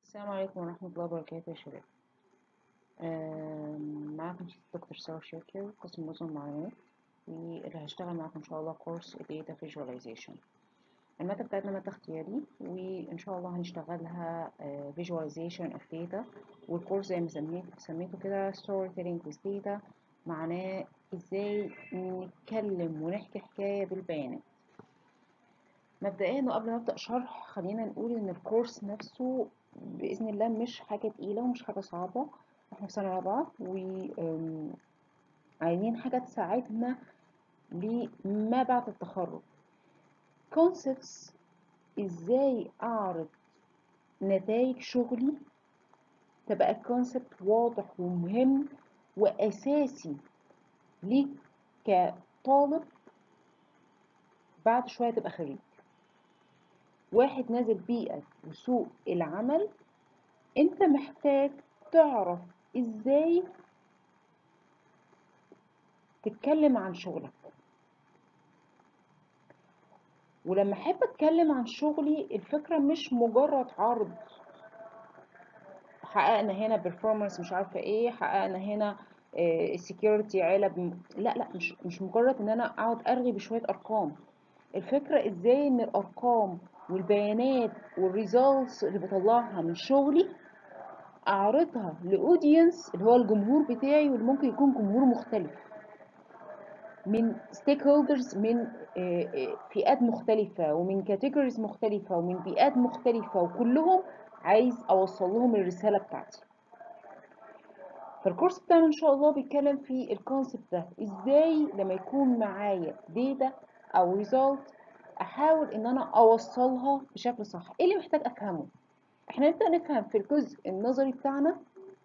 السلام عليكم ورحمة الله وبركاته يا شباب آم، معاكم دكتور سارة شاكر قسم نظم معلومات واللي هشتغل معاكم إن شاء الله كورس Data Visualization المادة بتاعتنا مادة اختياري وإن شاء الله هنشتغلها آه، Visualization of Data والكورس زي ما سميت سميته كده Storytelling with Data معناه إزاي نتكلم ونحكي حكاية بالبيانات مبدئيا وقبل ما ابدا شرح خلينا نقول ان الكورس نفسه باذن الله مش حاجه تقيله ومش حاجه صعبه احنا في سنه رابعه وعايزين حاجه تساعدنا لما بعد التخرج concepts ازاي اعرض نتائج شغلي تبقى الكونسبت واضح ومهم واساسي ليك كطالب بعد شويه تبقى خريج واحد نازل بيئة وسوق العمل انت محتاج تعرف ازاي تتكلم عن شغلك ولما احب اتكلم عن شغلي الفكرة مش مجرد عرض حققنا هنا performance مش عارفة ايه حققنا هنا السكيورتي علب لا لا مش مش مجرد ان انا اقعد ارغي بشوية ارقام الفكرة ازاي ان الارقام والبيانات والريزلتس اللي بطلعها من شغلي اعرضها لاودينس اللي هو الجمهور بتاعي واللي ممكن يكون جمهور مختلف من ستيك هولدرز من فئات مختلفة ومن كاتيجوريز مختلفة ومن بيئات مختلفة وكلهم عايز اوصل لهم الرسالة بتاعتي فالكورس بتاعنا ان شاء الله بيتكلم في الكونسبت ده ازاي لما يكون معايا داتا او ريزلت احاول ان انا اوصلها بشكل صح ايه اللي محتاج افهمه احنا نبدا نفهم في الجزء النظري بتاعنا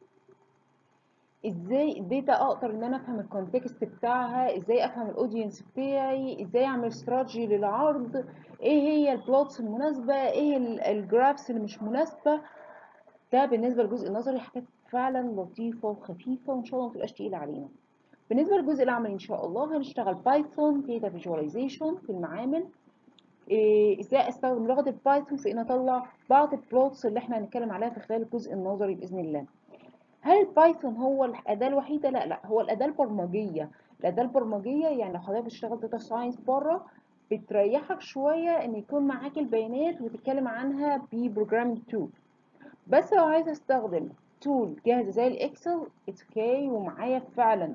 ازاي الداتا اقدر ان انا افهم الكونتكست بتاعها ازاي افهم الاودينس بتاعي ازاي اعمل استراتيجي للعرض ايه هي البلوتس المناسبه ايه الجرافس اللي مش مناسبه ده بالنسبه للجزء النظري حاجات فعلا لطيفه وخفيفه وان شاء الله ما تبقاش تقيله علينا بالنسبه للجزء العملي ان شاء الله هنشتغل بايثون داتا فيجواليزيشن في المعامل إيه ازاي استخدم لغه البايثون في ان اطلع بعض البلوتس اللي احنا هنتكلم عليها في خلال الجزء النظري باذن الله هل البايثون هو الاداه الوحيده لا لا هو الاداه البرمجيه الاداه البرمجيه يعني لو حضرتك بتشتغل داتا ساينس بره بتريحك شويه ان يكون معاك البيانات وتتكلم عنها ببروجرامينج تول بس لو عايز استخدم تول جاهزه زي الاكسل اتس اوكي ومعايا فعلا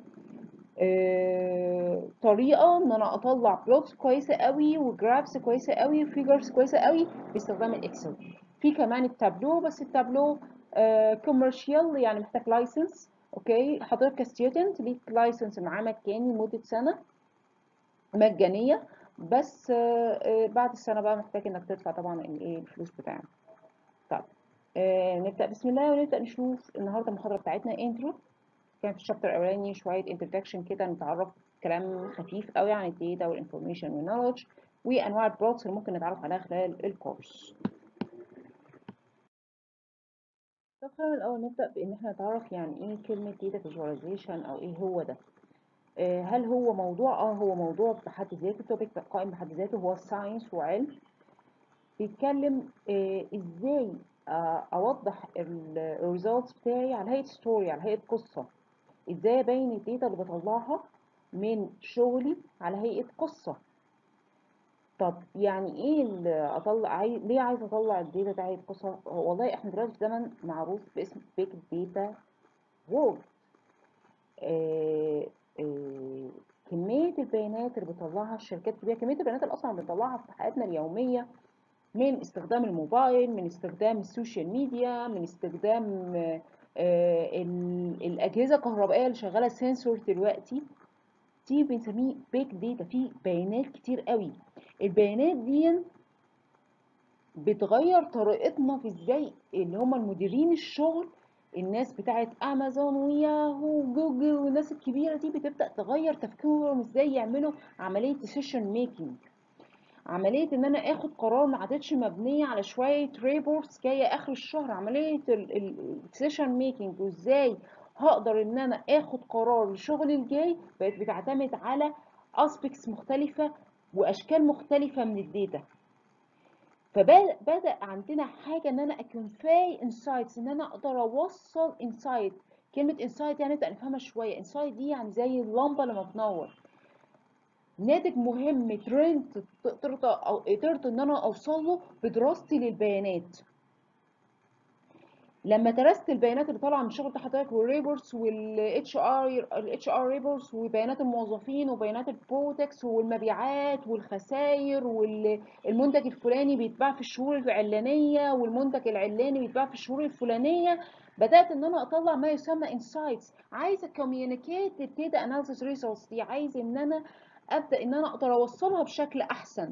آه، طريقه ان انا اطلع بلوتس كويسه قوي وجرافس كويسه قوي وفيجرز كويسه قوي باستخدام الاكسل في كمان التابلو بس التابلو كوميرشال يعني محتاج لايسنس اوكي حضرتك كستودنت ليك لايسنس معاه مجاني لمده سنه مجانيه بس آه، آه، بعد السنه بقى محتاج انك تدفع طبعا الايه الفلوس بتاعنا طيب نبدا بسم الله ونبدا نشوف النهارده المحاضره بتاعتنا انترو كان في الشابتر الاولاني شويه انترودكشن كده نتعرف كلام خفيف قوي عن الداتا والانفورميشن والنولج وانواع البلوتس اللي ممكن نتعرف عليها خلال الكورس طب خلينا الاول نبدا بان احنا نتعرف يعني ايه كلمه داتا فيجواليزيشن او ايه هو ده آه هل هو موضوع اه هو موضوع بحد ذاته توبيك قائم بحد ذاته هو ساينس وعلم بيتكلم آه ازاي آه اوضح الريزلتس بتاعي على هيئه ستوري على هيئه قصه ازاي ابين الداتا اللي بطلعها من شغلي على هيئه قصه طب يعني ايه اللي اطلع عايز ليه عايز اطلع الداتا ده هيئه قصه والله احنا دلوقتي في زمن معروف باسم بيج داتا وورلد كميه البيانات اللي بتطلعها الشركات الكبيره كميه البيانات اللي اصلا بنطلعها في حياتنا اليوميه من استخدام الموبايل من استخدام السوشيال ميديا من استخدام آه الأجهزة الكهربائية اللي شغالة سنسور دلوقتي دي بنسميه بيج داتا فيه بيانات كتير قوي البيانات دي بتغير طريقتنا في ازاي اللي هم المديرين الشغل الناس بتاعت امازون وياهو وجوجل والناس الكبيرة دي بتبدأ تغير تفكيرهم ازاي يعملوا عملية ديسيشن ميكنج عمليه ان انا اخد قرار ما عادتش مبنيه على شويه ريبورتس جايه اخر الشهر عمليه الديسيشن ميكنج وازاي هقدر ان انا اخد قرار لشغلي الجاي بقت بتعتمد على اسبيكتس مختلفه واشكال مختلفه من الداتا فبدأ عندنا حاجة ان انا اكونفاي انسايتس ان انا اقدر اوصل انسايت كلمة انسايت يعني نبدأ نفهمها شوية انسايت دي يعني زي اللمبة لما بتنور ناتج مهم ترند قدرت او قدرت ان انا اوصل له بدراستي للبيانات لما درست البيانات اللي طالعه من الشغل بتاع حضرتك والريبورتس والاتش ار الاتش ار ريبورتس وبيانات الموظفين وبيانات البروتكس والمبيعات والخسائر والمنتج الفلاني بيتباع في الشهور العلانيه والمنتج العلاني بيتباع في الشهور الفلانيه بدات ان انا اطلع ما يسمى انسايتس عايزه كوميونيكيت الداتا اناليسيس ريسورس دي عايز ان انا ابدا ان انا اقدر اوصلها بشكل احسن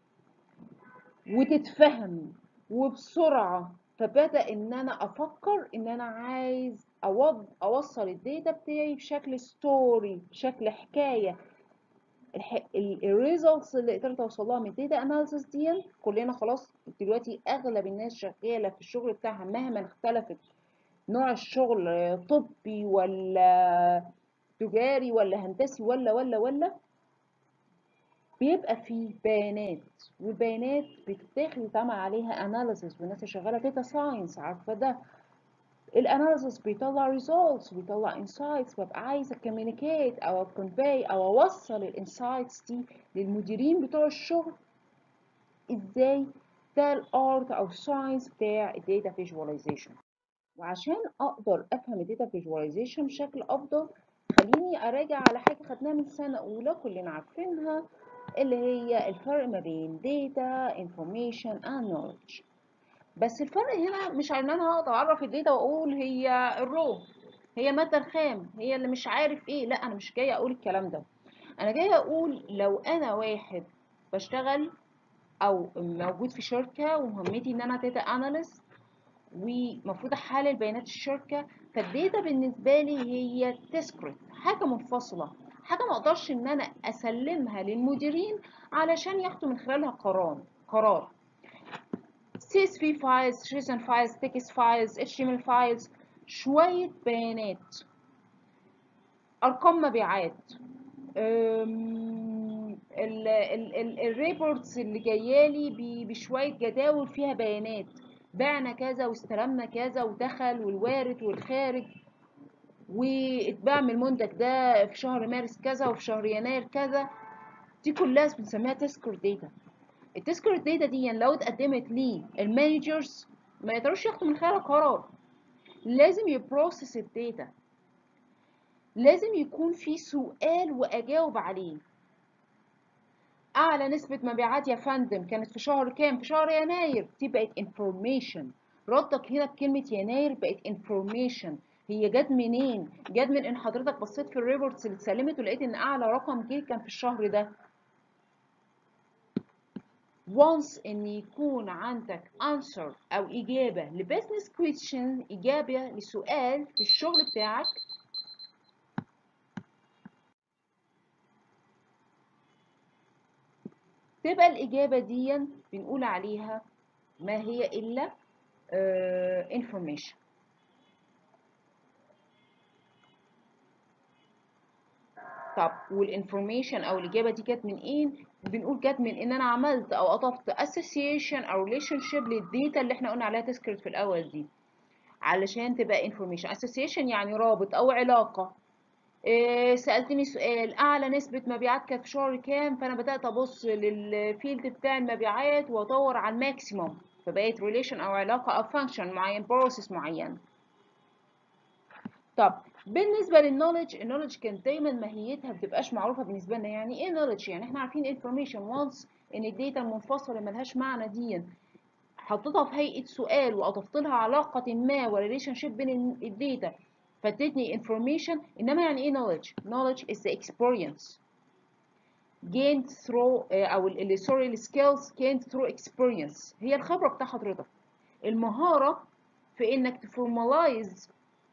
وتتفهم وبسرعه فبدا ان انا افكر ان انا عايز اوصل الداتا بتاعي بشكل ستوري بشكل حكايه الريزلتس اللي قدرت اوصلها من الداتا اناليسيس دي كلنا خلاص دلوقتي اغلب الناس شغاله في الشغل بتاعها مهما اختلفت نوع الشغل طبي ولا تجاري ولا هندسي ولا ولا ولا بيبقى فيه بيانات والبيانات بتتاخد يتعمل عليها اناليسيس والناس اللي شغاله داتا ساينس عارفه ده الاناليسيس بيطلع ريزولتس بيطلع انسايتس ببقى عايزه كوميونيكيت او كونفي او اوصل الانسايتس دي للمديرين بتوع الشغل ازاي ده الارت او الساينس بتاع الداتا فيجواليزيشن وعشان اقدر افهم الداتا فيجواليزيشن بشكل افضل خليني اراجع على حاجه خدناها من سنه اولى كلنا عارفينها اللي هي الفرق ما بين data information and knowledge بس الفرق هنا مش ان انا هقدر اعرف الداتا واقول هي الرو هي الماده الخام هي اللي مش عارف ايه لا انا مش جايه اقول الكلام ده انا جايه اقول لو انا واحد بشتغل او موجود في شركه ومهمتي ان انا داتا اناليست ومفروض احلل بيانات الشركه فالداتا بالنسبه لي هي تسكرت حاجه منفصله حاجه ما اقدرش ان انا اسلمها للمديرين علشان ياخدوا من خلالها قرار قرار CSV files, JSON files, text files, HTML files شوية بيانات أرقام مبيعات الريبورتس اللي جايالي بشوية جداول فيها بيانات بعنا كذا واستلمنا كذا ودخل والوارد والخارج واتباع من المنتج ده في شهر مارس كذا وفي شهر يناير كذا دي كلها بنسميها تذكر داتا التذكر داتا دي لو اتقدمت للمانجرز ما يقدروش ياخدوا من خلالها قرار لازم يبروسس الداتا لازم يكون في سؤال واجاوب عليه اعلى نسبة مبيعات يا فندم كانت في شهر كام في شهر يناير دي بقت information ردك هنا بكلمة يناير بقت information هي جت منين جت من ان حضرتك بصيت في الريبورتس اللي اتسلمت ولقيت ان اعلى رقم جه كان في الشهر ده once ان يكون عندك answer او اجابه لبزنس question اجابه لسؤال في الشغل بتاعك تبقى الاجابه دي بنقول عليها ما هي الا uh, information طب والانفورميشن او الاجابه دي جت من ايه بنقول جت من ان انا عملت او اضفت association او relationship للداتا اللي احنا قلنا عليها تذكرت في الاول دي علشان تبقى information association يعني رابط او علاقه إيه سالتني سؤال اعلى نسبه مبيعات كانت في شهر كام فانا بدات ابص للفيلد بتاع المبيعات وادور على الماكسيموم فبقيت relation او علاقه او function معين بروسيس معين طب بالنسبه للنولج النولج كانت دايما ماهيتها بتبقاش معروفه بالنسبه لنا يعني ايه نولج يعني احنا عارفين انفورميشن وانس ان الداتا المنفصله ملهاش معنى دي حطيتها في هيئه سؤال واضفت لها علاقه ما وريليشن شيب بين الداتا فادتني انفورميشن انما يعني ايه knowledge knowledge is the experience gained through او اللي سوري السكيلز gained through experience هي الخبره بتاع حضرتك المهاره في انك تفورمالايز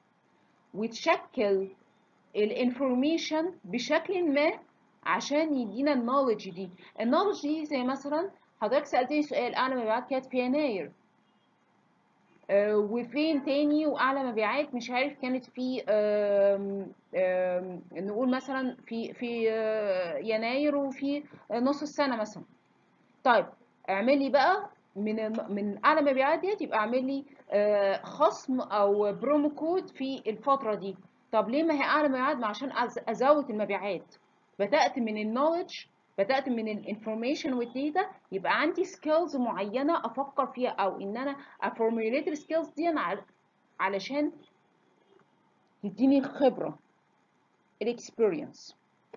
وتشكل الانفورميشن بشكل ما عشان يدينا النولج دي النولج دي زي مثلا حضرتك سألتني سؤال أعلى مبيعات كانت في يناير آه وفين تاني وأعلى مبيعات مش عارف كانت في آم آم نقول مثلا في في آه يناير وفي نص السنة مثلا طيب اعملي بقى من الم- من اعلى مبيعات ديت يبقى اعمل لي آه، خصم او برومو كود في الفتره دي طب ليه ما هي اعلى مبيعات ما عشان أز- ازود المبيعات بدات من النولج بدات من الانفورميشن والديتا يبقى عندي سكيلز معينه افكر فيها او ان انا افورميوليت السكيلز دي على- علشان تديني الخبره الاكسبيرينس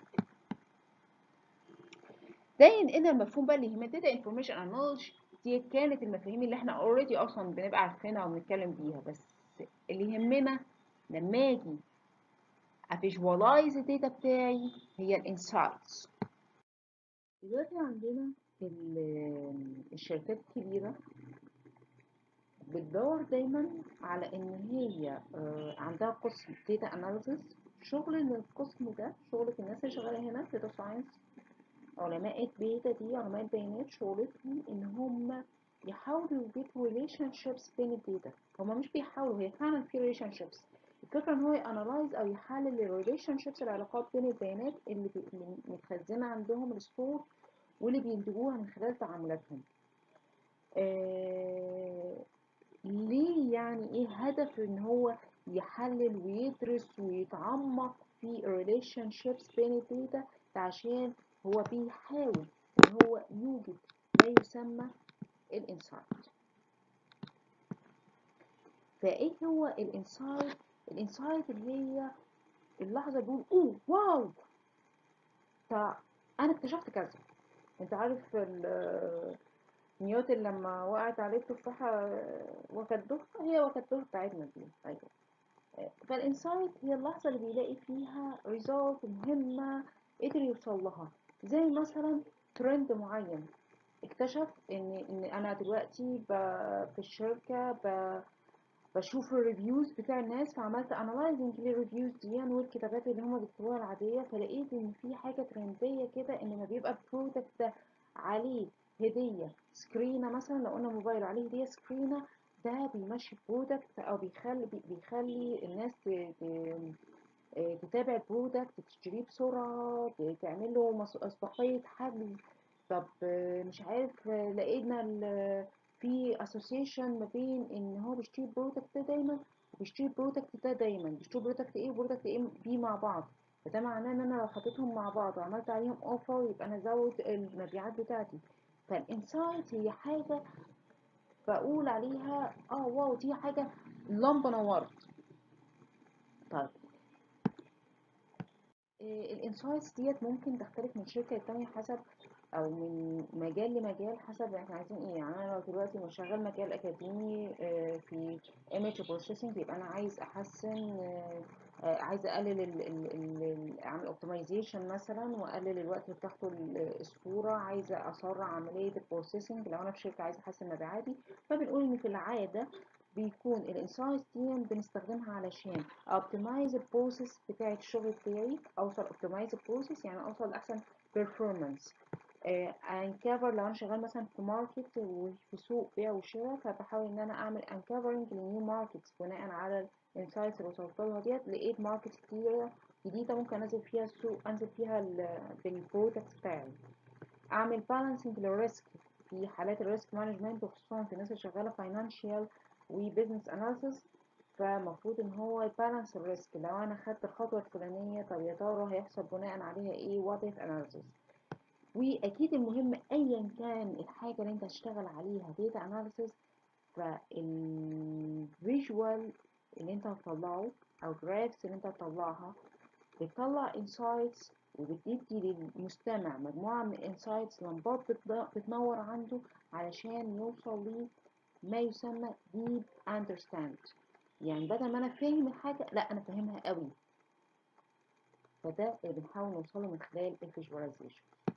ده ينقلنا المفهوم بقى اللي يهمنا داتا انفورميشن اند نولج دي كانت المفاهيم اللي احنا اوريدي اصلا بنبقى عارفينها وبنتكلم بيها بس اللي يهمنا لما اجي افيجوالايز الداتا بتاعي هي الانسايتس دلوقتي عندنا ال- الشركات الكبيرة بتدور دايما على ان هي آه، عندها قسم داتا اناليسيس شغل القسم ده شغلة الناس اللي شغالة هنا داتا ساينس علماء الداتا دي علماء البيانات شغلتهم ان هم يحاولوا يجيبوا ريليشن شيبس بين الداتا هما مش بيحاولوا هي فعلا في ريليشن شيبس الفكرة ان هو يانلايز او يحلل الريليشن شيبس العلاقات بين البيانات اللي بي- اللي متخزنة عندهم الستور واللي بينتجوها من خلال تعاملاتهم آه ليه يعني ايه هدف ان هو يحلل ويدرس ويتعمق في الريليشن شيبس بين الداتا ده عشان هو بيحاول ان هو يوجد ما يسمى الانسايت فايه هو الانسايت الانسايت اللي هي اللحظه بيقول اوه واو طب انا اكتشفت كذا انت عارف ال- نيوتن لما وقعت عليه التفاحه وكدوها هي وكدوها بتاعتنا دي ايوه فالانسايت هي اللحظة اللي بيلاقي فيها ريزولت مهمة قدر يوصل لها زي مثلا ترند معين اكتشف ان ان انا دلوقتي ب... في الشركة ب... بشوف الريفيوز بتاع الناس فعملت انالايزنج للريفيوز دي والكتابات اللي هما بيكتبوها العادية فلقيت ان في حاجة ترندية كده ان ما بيبقى البرودكت ده عليه هدية سكرينة مثلا لو قلنا موبايل عليه هدية سكرينة ده بيمشي برودكت او بيخلي بي- بيخلي الناس ت- ت- آه، تتابع البرودكت تشتريه بسرعة ت- تعمل له مس- اسبقية حجز طب آه، مش عارف آه، لقينا ال- في اسوسيشن ما بين ان هو بيشتري البرودكت ده دايما وبيشتري البرودكت ده دايما بيشتروا برودكت ايه وبرودكت ايه بي مع بعض فده معناه ان انا لو حطيتهم مع بعض وعملت عليهم اوفر يبقى انا ازود المبيعات بتاعتي فالانسايت هي حاجة بقول عليها اه واو دي حاجة لمبة نورت طيب الانسايتس ديت ممكن تختلف من شركة للتانية حسب او من مجال لمجال حسب احنا عايزين ايه يعني انا لو دلوقتي مش شغال مجال اكاديمي آه، في image processing يبقى انا عايز احسن آه، آه، عايز اقلل ال ال ال ال- اعمل اوبتمايزيشن مثلا واقلل الوقت اللي بتاخده ال- الصورة عايزة اسرع عملية البروسيسنج لو انا في شركة عايزة احسن مبيعاتي فبنقول ان في العادة بيكون الانسايتس دي بنستخدمها علشان اوبتمايز البروسيس بتاعة الشغل بتاعي اوصل اوبتمايز البروسيس يعني اوصل لاحسن performance انكفر لو انا شغال مثلا في ماركت وفي سوق بيع وشراء فبحاول ان انا اعمل انكفرنج لنيو ماركتس بناء على الانسايتس اللي وصلت لها ديت لقيت ماركت كتيرة جديدة ممكن انزل فيها السوق انزل فيها بالبرودكت بتاعي اعمل بالانسنج للريسك في حالات الريسك مانجمنت وخصوصا في الناس اللي شغاله فاينانشال وبزنس اناليسيس فالمفروض ان هو يبالانس الريسك لو انا خدت الخطوه الفلانيه طب يا ترى هيحصل بناء عليها ايه وات اف اناليسيس واكيد المهم ايا كان الحاجه اللي انت هتشتغل عليها داتا اناليسيس فالفيجوال اللي انت هتطلعه او الجرافس اللي انت هتطلعها بتطلع انسايتس وبتدي للمستمع مجموعة من الانسايتس لمبات بتض- بتنور عنده علشان يوصل لي ما يسمى deep understand يعني بدل ما انا فاهم الحاجة لا انا فاهمها قوي فده اللي بنحاول نوصله من خلال الفيجواليزيشن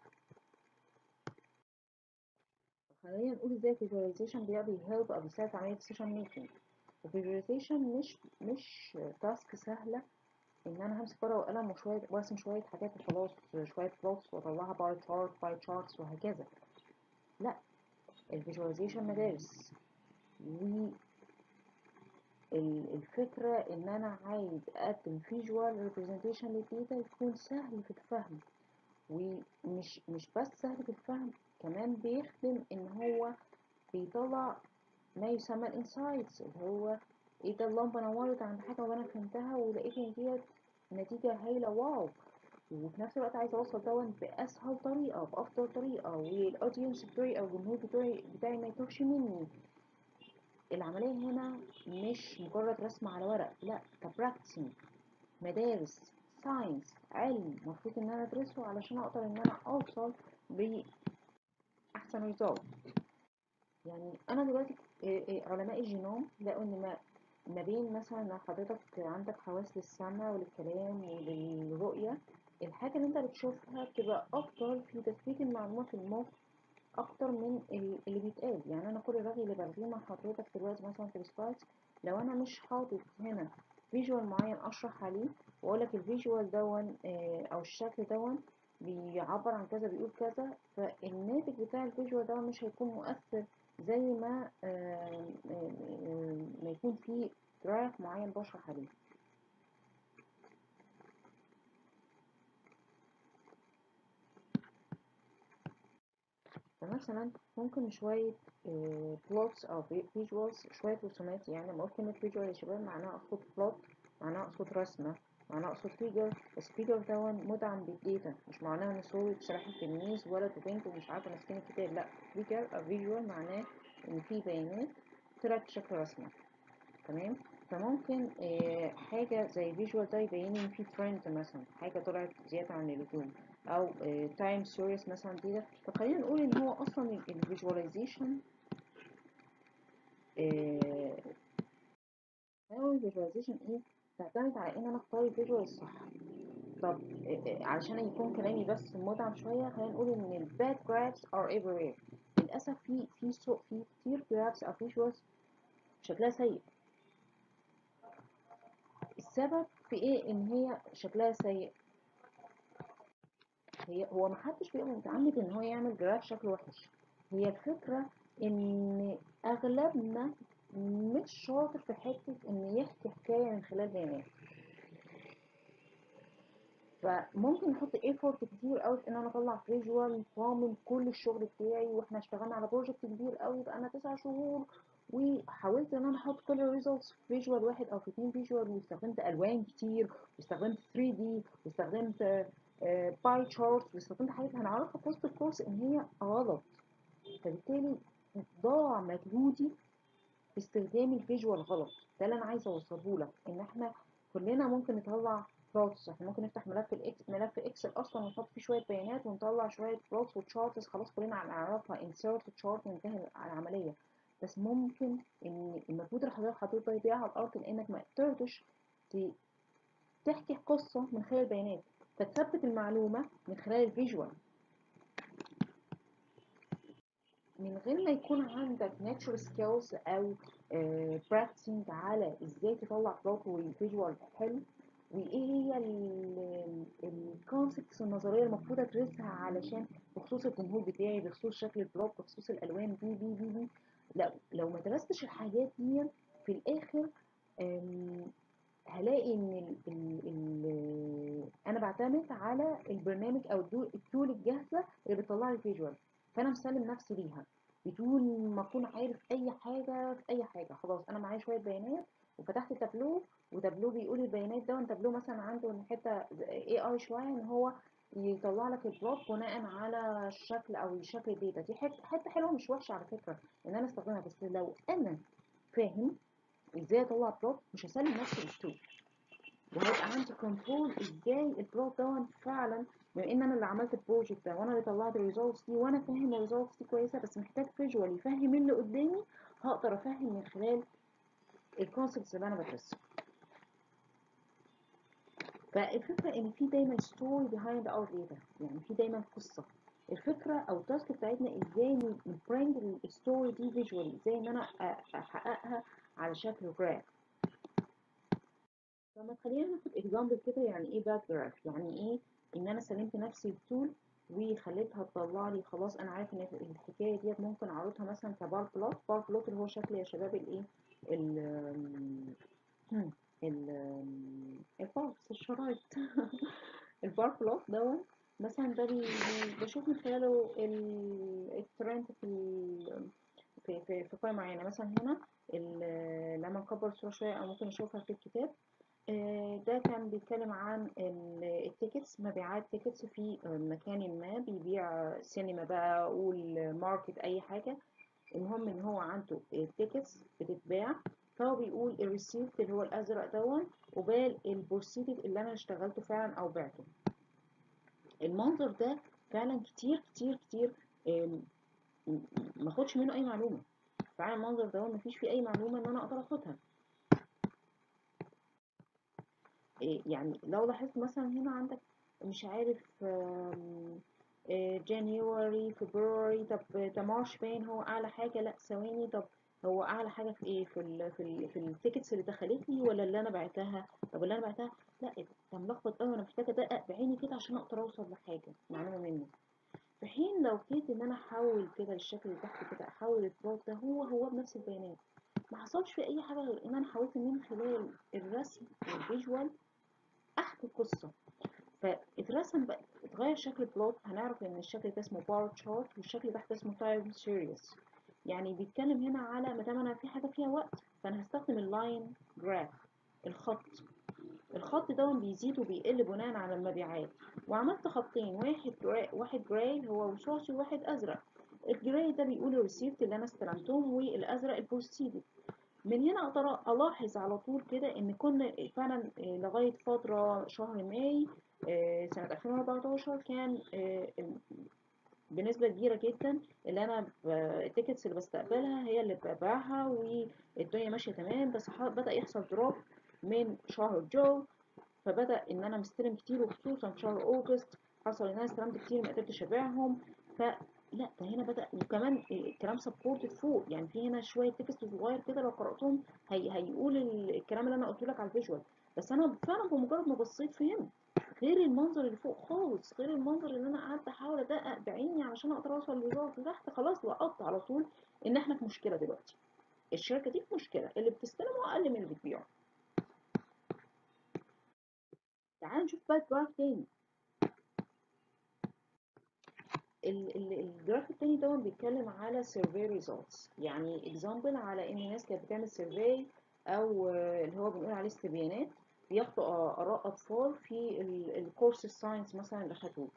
خلينا نقول ازاي الفيجواليزيشن بيقدر يهلب او بيساعد في عملية decision making الفيجواليزيشن مش مش تاسك سهلة ان انا همسك ورقه وقلم وشويه وارسم شويه حاجات وخلاص شويه بلوتس واطلعها بار تشارت باي تشارتس وهكذا لا الفيجواليزيشن مدارس و ال- الفكرة ان انا عايز اقدم فيجوال ريبريزنتيشن للداتا يكون سهل في الفهم ومش مش بس سهل في الفهم كمان بيخدم ان هو بيطلع ما يسمى الانسايتس اللي هو ايه ده اللمبة نورت عند حاجة وانا فهمتها ولقيت ان ديت نتيجة هايلة واو وفي نفس الوقت عايزة اوصل دون باسهل طريقة بافضل طريقة والاودينس بتوعي او الجمهور بتوعي بتاعي ما يتوهش مني العملية هنا مش مجرد رسم على ورق لا كبراكتسنج مدارس ساينس علم المفروض ان انا ادرسه علشان اقدر ان انا اوصل باحسن ريزولت يعني انا دلوقتي علماء الجينوم لقوا ان ما ما بين مثلا لو حضرتك عندك حواس للسمع وللكلام وللرؤية الحاجة اللي انت بتشوفها بتبقى افضل في تثبيت المعلومة في المخ اكتر من اللي بيتقال يعني انا كل الرغي اللي بلغيه مع حضرتك دلوقتي مثلا في السلايدز لو انا مش حاطط هنا فيجوال معين اشرح عليه واقول لك الفيجوال دون او الشكل دون بيعبر عن كذا بيقول كذا فالناتج بتاع الفيجوال دون مش هيكون مؤثر زي ما ما يكون في جراف معين بشرح عليه فمثلا ممكن شوية بلوتس أو فيجوالز شوية رسومات يعني لما أقول كلمة فيجوال يا شباب معناها أقصد بلوت معناها أقصد رسمة معناها أقصد فيجر بس فيجر دون مدعم بالديتا مش معناها إن صورة شرح التلميذ ولد وبنت ومش عارفة ماسكين الكتاب لأ فيجر أو فيجوال معناه إن في بيانات طلعت بشكل رسمي تمام فممكن آه حاجة زي فيجوال ده يبين لي إن في ترند مثلا حاجة طلعت زيادة عن اللزوم أو تايم سيريس مثلا دي فخلينا نقول إن هو أصلا الفيجواليزيشن هو الفيجواليزيشن إيه تعتمد على إن أنا أختار الفيجوال الصح طب آه علشان يكون كلامي بس مدعم شوية خلينا نقول إن الباد جرافs are everywhere للأسف في في سوق في كتير جرافs أو فيجوالز شكلها سيء السبب في ايه ان هي شكلها سيء هي هو محدش بيبقى متعمد ان هو يعمل جراف شكله وحش هي الفكرة ان اغلبنا مش شاطر في حتة ان يحكي حكاية من خلال بيانات فممكن نحط ايفورت كتير قوي في ان انا اطلع فيجوال ضامن كل الشغل بتاعي واحنا اشتغلنا على بروجكت كبير قوي بقى انا تسع شهور وحاولت ان انا احط كل الريزلتس في فيجوال واحد او في اتنين فيجوال واستخدمت الوان كتير واستخدمت 3 دي واستخدمت باي تشارت واستخدمت حاجات هنعرفها في وسط الكورس ان هي غلط فبالتالي ضاع مجهودي في استخدام الفيجوال غلط ده اللي انا عايزه اوصله لك ان احنا كلنا ممكن نطلع بلوتس احنا ممكن نفتح ملف الاكس ملف اكسل اصلا ونحط فيه شويه بيانات ونطلع شويه بلوتس وتشارتس خلاص كلنا نعرفها انسيرت تشارت وانتهى العمليه بس ممكن ان المجهود اللي حضرتك حطيته ده يضيع على الارض لانك ما قدرتش تحكي قصه من خلال البيانات فتثبت المعلومه من خلال الفيجوال من غير ما يكون عندك natural skills او براكتسنج على ازاي تطلع بلوت وفيجوال حلو وايه هي الكونسبتس النظريه المفروض ادرسها علشان بخصوص الجمهور بتاعي بخصوص شكل البلوك بخصوص الالوان دي دي دي, دي. لا لو ما درستش الحاجات دي في الاخر هلاقي ان ال ال ال انا بعتمد على البرنامج او التول الجاهزه اللي بتطلع لي فيجوال فانا مسلم نفسي ليها بدون ما اكون عارف اي حاجه في اي حاجه خلاص انا معايا شويه بيانات وفتحت تابلو وتابلو بيقول البيانات ده تابلو مثلا عنده حته اي اي شويه ان هو يطلع لك البلوت بناء على الشكل او شكل الداتا دي حته حلوه مش وحشه على فكره ان انا استخدمها بس لو انا فاهم ازاي اطلع بلوت مش هسلم نفسي للتول وهيبقى عندي كنترول ازاي البلوت ده فعلا بما ان انا اللي عملت البروجكت ده وانا اللي طلعت الريزلتس دي وانا فاهم الريزلتس دي كويسه بس محتاج فيجوال يفهم اللي قدامي هقدر افهم من خلال الكونسبتس اللي انا بدرسها فالفكره ان في دايما ستوري بيهايند اور داتا يعني في دايما قصه الفكره او التاسك بتاعتنا ازاي نبرنج الستوري دي فيجوالي ازاي ان انا احققها على شكل جراف فما خلينا ناخد اكزامبل كده يعني ايه باك جراف يعني ايه ان انا سلمت نفسي التول وخليتها تطلع لي خلاص انا عارف ان الحكايه ديت ممكن اعرضها مثلا كبار بلوت بار بلوت اللي هو شكل يا شباب الايه ال ال البارس الشرايط البار بلوت دوت مثلا ده بشوف من خلاله الترند في في في في قائمة معينة مثلا هنا ال- لما نكبر الصورة شوية أو ممكن نشوفها في الكتاب آه، ده كان بيتكلم عن ال- التيكتس مبيعات تيكتس في مكان ما بيبيع سينما بقى أقول ماركت أي حاجة المهم إن هو عنده التيكتس بتتباع فهو بيقول الريسيفت اللي هو الأزرق دون وبال البروسيدد اللي أنا اشتغلته فعلا أو بعته المنظر ده فعلا كتير كتير كتير آم، م- ما اخدش منه اي معلومه فعلا المنظر ده ما فيش فيه اي معلومه ان انا اقدر اخدها إيه يعني لو لاحظت مثلا هنا عندك مش عارف جانيوري فبراير طب ده مارش باين هو اعلى حاجه لا ثواني طب هو اعلى حاجه في ايه في ال في ال في التيكتس اللي دخلت لي ولا اللي انا بعتها طب اللي انا بعتها لا ده ملخبط قوي انا محتاجه ادقق بعيني كده عشان اقدر اوصل لحاجه معلومه منه في حين لو جيت ان انا احول كده الشكل اللي تحت كده احول البلوت ده هو هو بنفس البيانات ما حصلش في اي حاجه غير ان انا حاولت من خلال الرسم والفيجوال احكي قصه فاترسم بقى اتغير شكل البلوت هنعرف ان الشكل ده اسمه بار تشارت والشكل تحت اسمه تايم سيريس يعني بيتكلم هنا على ما دام انا في حاجه فيها وقت فانا هستخدم اللاين جراف الخط الخط ده بيزيد وبيقل بناء على المبيعات وعملت خطين واحد جراي واحد جراي هو رصاصي وواحد ازرق الجراي ده بيقول الريسيفت اللي انا استلمتهم والازرق البروسيدد من هنا اقدر الاحظ على طول كده ان كنا فعلا آه، لغايه فتره شهر ماي آه، سنه 2014 كان آه، بنسبه كبيره جدا اللي انا ب- التيكتس اللي بستقبلها هي اللي ببيعها والدنيا ماشيه تمام بس ح- بدا يحصل دروب من شهر جو فبدا ان انا مستلم كتير وخصوصا في شهر اوجست حصل ان انا استلمت كتير ما قدرتش ابيعهم فلا ده هنا بدا وكمان الكلام سبورتد فوق يعني في هنا شويه تكست صغير كده لو قراتهم هي هيقول ال- الكلام اللي انا قلته لك على الفيجوال بس انا فعلا بمجرد ما بصيت فهمت غير المنظر اللي فوق خالص غير المنظر اللي انا قعدت احاول ادقق بعيني علشان اقدر اوصل للريزلت تحت خلاص لقطت على طول ان احنا في مشكله دلوقتي الشركه دي في مشكله اللي بتستلمه اقل من اللي بتبيعه تعال نشوف بقى جراف تاني ال- ال- الجراف التاني ده بيتكلم على survey results يعني example على ان الناس كانت بتعمل survey او آه، اللي هو بنقول عليه استبيانات بياخدوا آه، اراء اطفال في الكورس الساينس مثلا اللي خدوه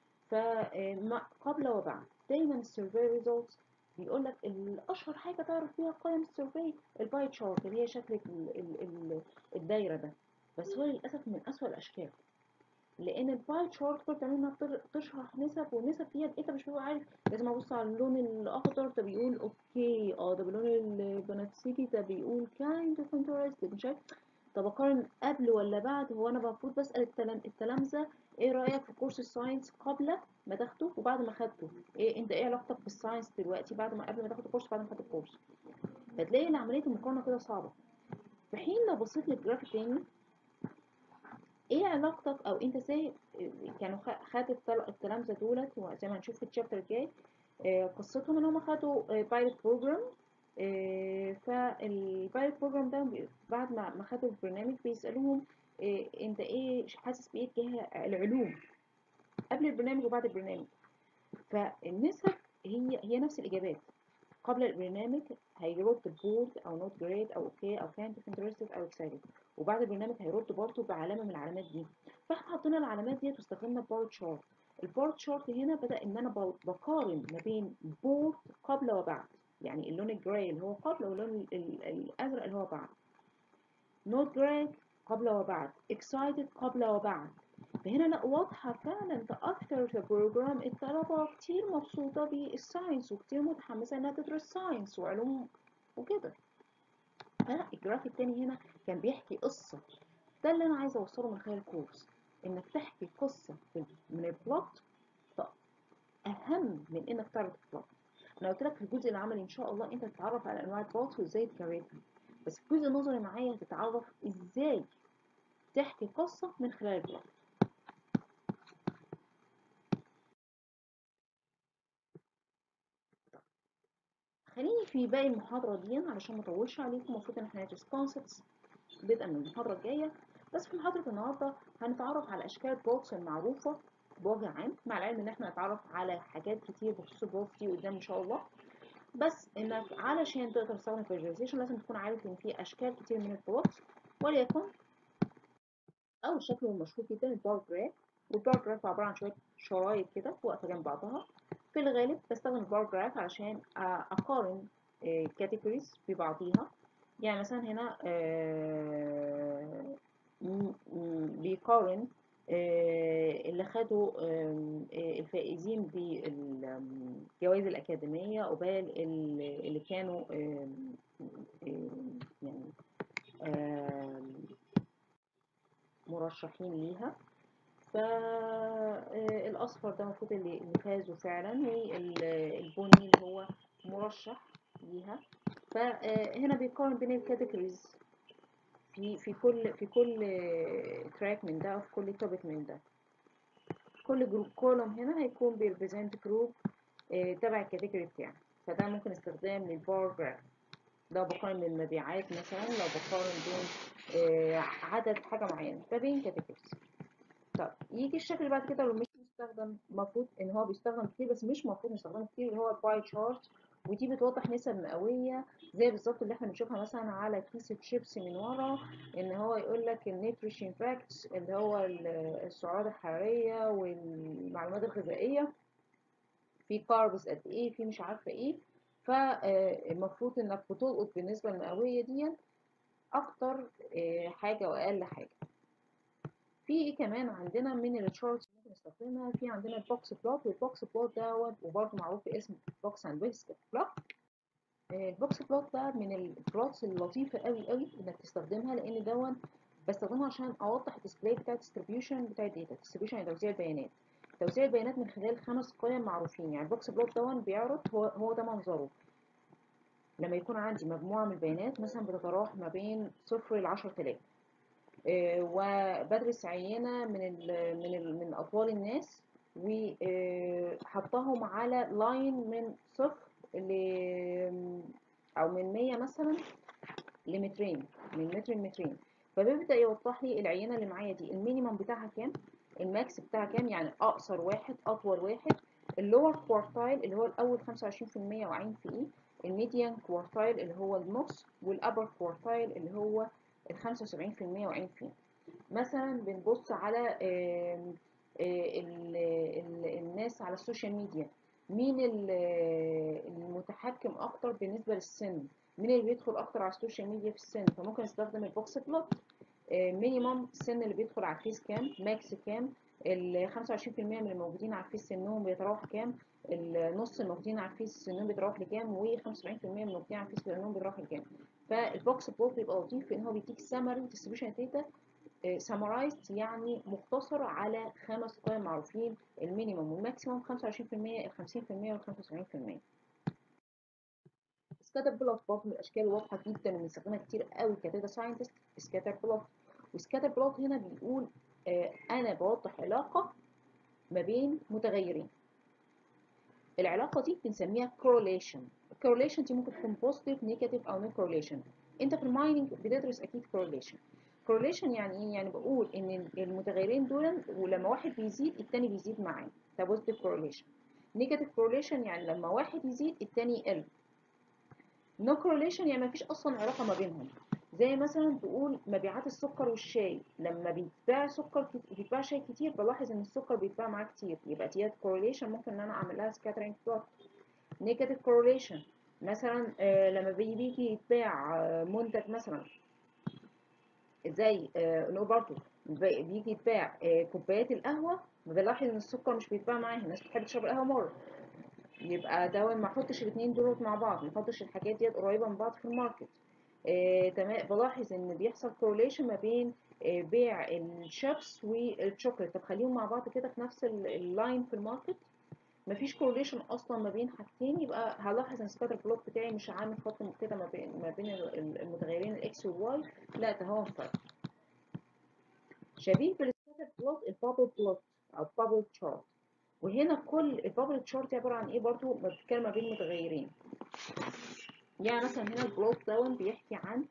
فقبل وبعد دايما السيرفي ريزولتس بيقول لك الاشهر حاجه تعرف بيها قيم السيرفي الباي تشارت اللي هي شكل ال- ال- ال- الدايره ده بس هو للاسف من اسوأ الاشكال لان الباي تشارت كل تعمل انها بتر- تشرح نسب والنسب دي انت مش بتبقى عارف لازم ابص على اللون الاخضر ده بيقول اوكي اه ده باللون البنفسجي ده بيقول kind of interested مش عارف طب اقارن قبل ولا بعد هو انا المفروض بسال التلام- التلامذه ايه رايك في كورس الساينس قبل ما تاخده وبعد ما خدته ايه انت ايه علاقتك بالساينس دلوقتي بعد ما قبل ما تاخد الكورس بعد ما خدت الكورس فتلاقي ان عمليه المقارنه كده صعبه في حين لو بصيت للجراف التاني ايه علاقتك او انت ازاي كانوا خ- خد التل- التلامذه دولت وزي ما هنشوف في الشابتر الجاي آه، قصتهم ان هم خدوا بايلوت بروجرام فالبايلوت بروجرام ده بي- بعد ما ما خدوا البرنامج بيسالوهم آه، انت ايه حاسس بايه تجاه العلوم قبل البرنامج وبعد البرنامج فالنسب هي هي نفس الاجابات قبل البرنامج هيرد بورد او نوت جريد او اوكي او كانت انترستد او اكسايتد وبعد البرنامج هيرد برضه بعلامه من العلامات دي فاحنا حطينا العلامات ديت واستخدمنا بار تشارت البار تشارت هنا بدا ان انا ب- بقارن ما بين بورد قبل وبعد يعني اللون الجراي اللي هو قبل واللون ال- ال- الازرق اللي هو بعد نوت جراي قبل وبعد اكسايتد قبل وبعد فهنا لا واضحة فعلا ده أكتر في بروجرام الطلبة كتير مبسوطة بالساينس وكتير متحمسة إنها تدرس ساينس وعلوم وكده فلا الجراف التاني هنا كان بيحكي قصة ده اللي أنا عايزة أوصله من خلال الكورس إنك تحكي قصة في- من البلوت ده أهم من إنك تعرف البلوت أنا قلت لك في الجزء العملي إن شاء الله أنت تتعرف على أنواع البلوت وإزاي تكريتها بس في الجزء النظري معايا هتتعرف إزاي تحكي قصة من خلال البلوت خليني في باقي المحاضرة دي علشان ما اطولش عليكم المفروض ان احنا ندرس concepts بدءا من المحاضرة الجاية بس في محاضرة النهاردة هنتعرف على اشكال البلوتس المعروفة بوجه عام مع العلم ان احنا نتعرف على حاجات كتير بخصوص البلوتس دي قدام ان شاء الله بس انك علشان تقدر تستخدم فيجواليزيشن لازم تكون عارف ان في اشكال كتير من البلوتس وليكن اول شكل المشهور جدا البار جراف والبار جراف عباره عن شويه شرايط كده واقفه جنب بعضها في الغالب بستخدم البار جراف علشان اقارن كاتيجوريز ببعضيها يعني مثلا هنا بيقارن اللي خدوا الفائزين بالجوائز الأكاديمية قبال اللي كانوا يعني مرشحين ليها فالأصفر ده المفروض اللي فازوا فعلا والبني اللي هو مرشح ليها فهنا بيقارن بين الكاتيجوريز في في كل في كل تراك من ده او في كل توبيك من ده كل جروب كولوم هنا هيكون بيريبريزنت جروب تبع الكاتيجوري بتاعه فده ممكن استخدام للبار جراف لو بقارن بين المبيعات مثلا لو بقارن بين عدد حاجه معينه ده بين كاتيجوريز طب يجي الشكل اللي بعد كده اللي مش مستخدم المفروض ان هو بيستخدم كتير بس مش المفروض نستخدمه كتير اللي هو الباي تشارت ودي بتوضح نسب مئويه زي بالظبط اللي احنا بنشوفها مثلا على كيس الشيبس من ورا ان هو يقول لك النيوتريشن فاكتس اللي هو السعرات الحراريه والمعلومات الغذائيه في كاربس قد ايه في مش عارفه ايه فالمفروض انك بتلقط بالنسبه المئويه دي اكتر حاجه واقل حاجه في ايه كمان عندنا من التشارتس ممكن نستخدمها في عندنا البوكس بلوت والبوكس بلوت دوت وبرده معروف باسم بوكس اند ويسك بلوت البوكس بلوت ده من البلوتس اللطيفه قوي قوي انك تستخدمها لان دوت بستخدمه عشان اوضح الديسبلاي بتاع الديستريبيوشن بتاع الداتا ديستريبيوشن يعني توزيع البيانات توزيع البيانات من خلال خمس قيم معروفين يعني البوكس بلوت دوت بيعرض هو هو ده منظره لما يكون عندي مجموعه من البيانات مثلا بتتراوح ما بين صفر ل 10000 وبدرس عينة من ال من ال من أطوال الناس وحطهم على لاين من صفر ل أو من مية مثلا لمترين من متر لمترين فبيبدأ يوضح لي العينة اللي معايا دي المينيمم بتاعها كام الماكس بتاعها كام يعني أقصر واحد أطول واحد اللور كوارتايل اللي هو الأول 25% واقعين في إيه الميديان كوارتايل اللي هو النص والأبر كوارتايل اللي هو ال 75% واقعين فيه مثلا بنبص على آآ آآ ال ال الناس على السوشيال ميديا مين المتحكم اكتر بالنسبه للسن مين اللي بيدخل اكتر على السوشيال ميديا في السن فممكن استخدم البوكس بلوت مينيمم السن اللي بيدخل على الفيس كام ماكس كام ال 25% من الموجودين على الفيس سنهم بيتراوح كام النص الموجودين على الفيس سنهم بيتراوح لكام و75% من الموجودين على الفيس سنهم بيتراوح لكام فالبوكس بلوت بيبقى لطيف في ان هو بيديك سمري ديستريبيوشن داتا سمرايزد يعني مختصر على خمس قيم معروفين المينيمم والماكسيموم 25% ال 50% وال 75% سكاتر بلوت برضه من الاشكال الواضحه جدا وبنستخدمها كتير قوي كداتا ساينتست سكاتر بلوت وسكاتر بلوت هنا بيقول آه انا بوضح علاقه ما بين متغيرين العلاقه دي بنسميها correlation الكورليشن دي ممكن تكون بوزيتيف نيجاتيف او نو كورليشن انت في المايننج بتدرس اكيد correlation correlation يعني ايه يعني بقول ان المتغيرين دول ولما واحد بيزيد التاني بيزيد معاه ده بوزيتيف correlation نيجاتيف correlation يعني لما واحد يزيد التاني يقل no correlation يعني مفيش اصلا علاقه ما بينهم زي مثلا تقول مبيعات السكر والشاي لما بيتباع سكر بيتباع شاي كتير بلاحظ ان السكر بيتباع معاه كتير يبقى ديت correlation ممكن ان انا اعمل لها scattering plot negative correlation مثلا آه لما بيجي يتباع آه منتج مثلا زي آه نو برضه بيجي يتباع كوبايات القهوه بلاحظ ان السكر مش بيتباع معاها الناس بتحب تشرب القهوه مر يبقى ده ما احطش الاثنين دول مع بعض ما احطش الحاجات ديت قريبه من بعض في الماركت آه، تمام بلاحظ ان بيحصل كورليشن ما بين آه، بيع الشيبس والشوكليت طب خليهم مع بعض كده في نفس اللاين في الماركت مفيش كورليشن اصلا ما بين حاجتين يبقى هلاحظ ان السكاتر بلوك بتاعي مش عامل خط كده ما بين ما بين المتغيرين الاكس والواي لا ده هو فرق شبيه بالسكاتر بلوت البابل بلوت او بابل تشارت وهنا كل البابل تشارت عباره عن ايه برضو بتتكلم ما بين متغيرين يعني مثلا هنا البلوت داون بيحكي عن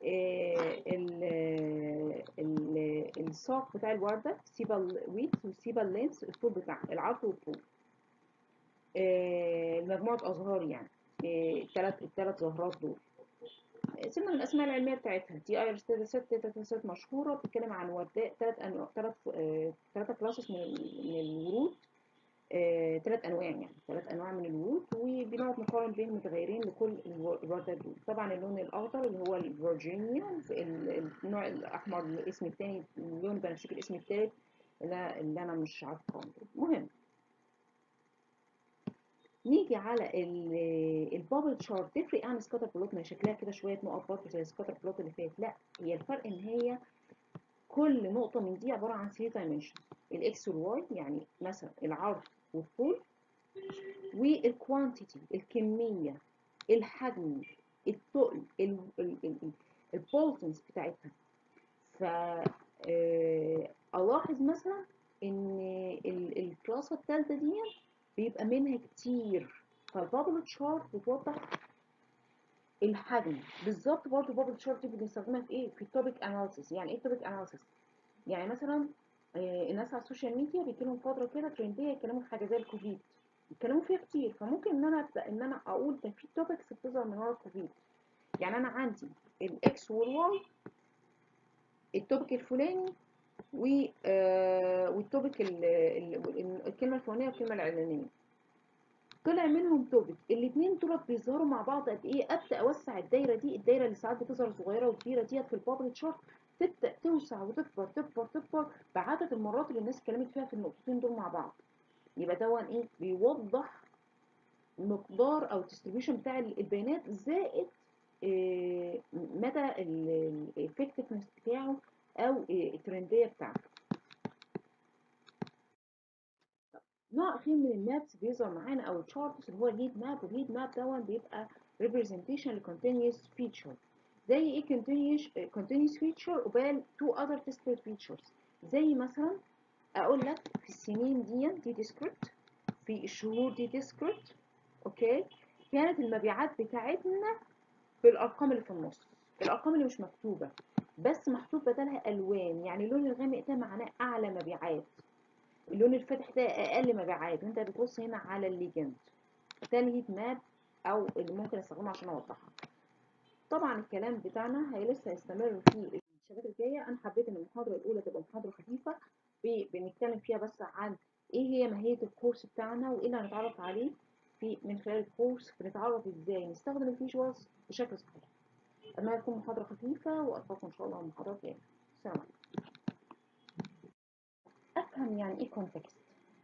الساق بتاع الوردة سيبا الويت وسيبا اللينس الطول بتاعها العرض والطول مجموعة أزهار يعني الثلاث الثلاث زهرات دول سيبنا من الاسماء العلميه بتاعتها دي ايرس ست ست مشهوره بتتكلم عن ورداء ثلاث انواع ثلاث ثلاثه كلاسز من من الورود ثلاث انواع يعني ثلاث انواع من الورود وبنقعد نقارن بين متغيرين لكل الوردات دول طبعا اللون الاخضر اللي هو الفيرجينيا النوع الاحمر الاسم الثاني اللون بنفسجي الاسم الثالث اللي, اللي انا مش عارفه المهم نيجي على البابل شارت تفرق عن سكاتر بلوت ما شكلها كده شويه نقط برضه زي السكاتر بلوت اللي فات لا هي الفرق ان هي كل نقطه من دي عباره عن 3 دايمنشن الاكس والواي يعني مثلا العرض والطول والكوانتيتي الكميه الحجم الثقل البولتنس بتاعتها ف الاحظ مثلا ان الكلاسه الثالثه دي بيبقى منها كتير فالبابل تشارت بتوضح الحجم بالظبط برضه البابل تشارت دي بنستخدمها في ايه في التوبيك اناليسيس يعني ايه التوبيك اناليسيس يعني مثلا آه الناس على السوشيال ميديا بيتكلموا فتره كده ترنديه يتكلموا في حاجه زي الكوفيد يتكلموا فيها كتير فممكن ان انا ابدا ان انا اقول ده في توبكس بتظهر من ورا الكوفيد يعني انا عندي الاكس والواي التوبيك الفلاني و آه والتوبيك الكلمه الفلانيه والكلمه العلانيه طلع منهم توبيك الاثنين دول بيظهروا مع بعض قد ايه ابدا اوسع الدايره دي الدايره اللي ساعات بتظهر صغيره وكبيره ديت في البابل تشارت تبدا توسع وتكبر تكبر تكبر بعدد المرات اللي الناس اتكلمت فيها في النقطتين دول مع بعض يبقى ده ايه بيوضح مقدار او الديستريبيوشن بتاع البيانات زائد إيه مدى الافكتفنس بتاعه او الترنديه بتاعته نوع اخير من المابس بيظهر معانا او التشارتس اللي هو الهيت ماب والهيت ماب دون بيبقى representation لكونتينيوس فيتشر زي ايه continuous continuous feature قبال two other discrete features زي مثلا اقول لك في السنين دي دي discrete في الشهور دي discrete اوكي كانت المبيعات بتاعتنا بالارقام اللي في النص الارقام اللي مش مكتوبه بس محطوط بدلها الوان يعني اللون الغامق ده معناه اعلى مبيعات اللون الفاتح ده اقل مبيعات وانت بتبص هنا على الليجند ده الهيت ماب او اللي ممكن استخدمه عشان اوضحها طبعا الكلام بتاعنا هي لسه هيستمر في الشباب الجايه انا حبيت ان المحاضره الاولى تبقى محاضره خفيفه بنتكلم فيها بس عن ايه هي ماهيه الكورس بتاعنا وايه اللي هنتعرف عليه في من خلال الكورس بنتعرف ازاي نستخدم الفيجوالز بشكل صحيح اتمنى تكون محاضره خفيفه والقاكم ان شاء الله المحاضرات الجايه السلام عليكم افهم يعني ايه كونتكست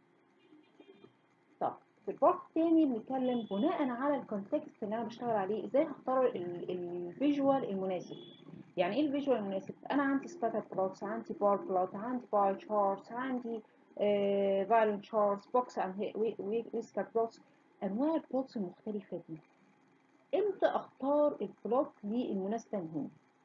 طب في البارت الثاني بنتكلم بناء على الكونتكست اللي انا بشتغل عليه ازاي هختار الفيجوال المناسب يعني ايه الفيجوال المناسب انا عندي سكاتر بلوتس عندي بار بلوت عندي باي تشارتس عندي فاليو تشارتس بوكس اند ويسكر بلوتس انواع البلوتس المختلفه دي امتى اختار البلوت للمناسبه هنا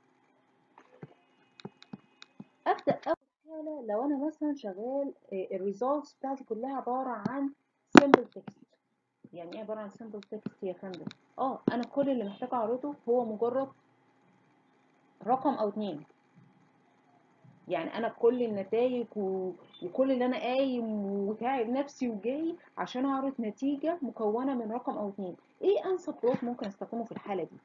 ابدا اول حاله لو انا مثلا شغال الريزلتس بتاعتي كلها عباره عن سمبل تكست يعني ايه عباره عن سمبل تكست يا فندم اه انا كل اللي محتاج اعرضه هو مجرد رقم او اتنين يعني انا كل النتائج و... وكل اللي انا قايم وتاعب نفسي وجاي عشان اعرض نتيجه مكونه من رقم او اتنين ايه انسب بلوت ممكن استخدمه في الحاله دي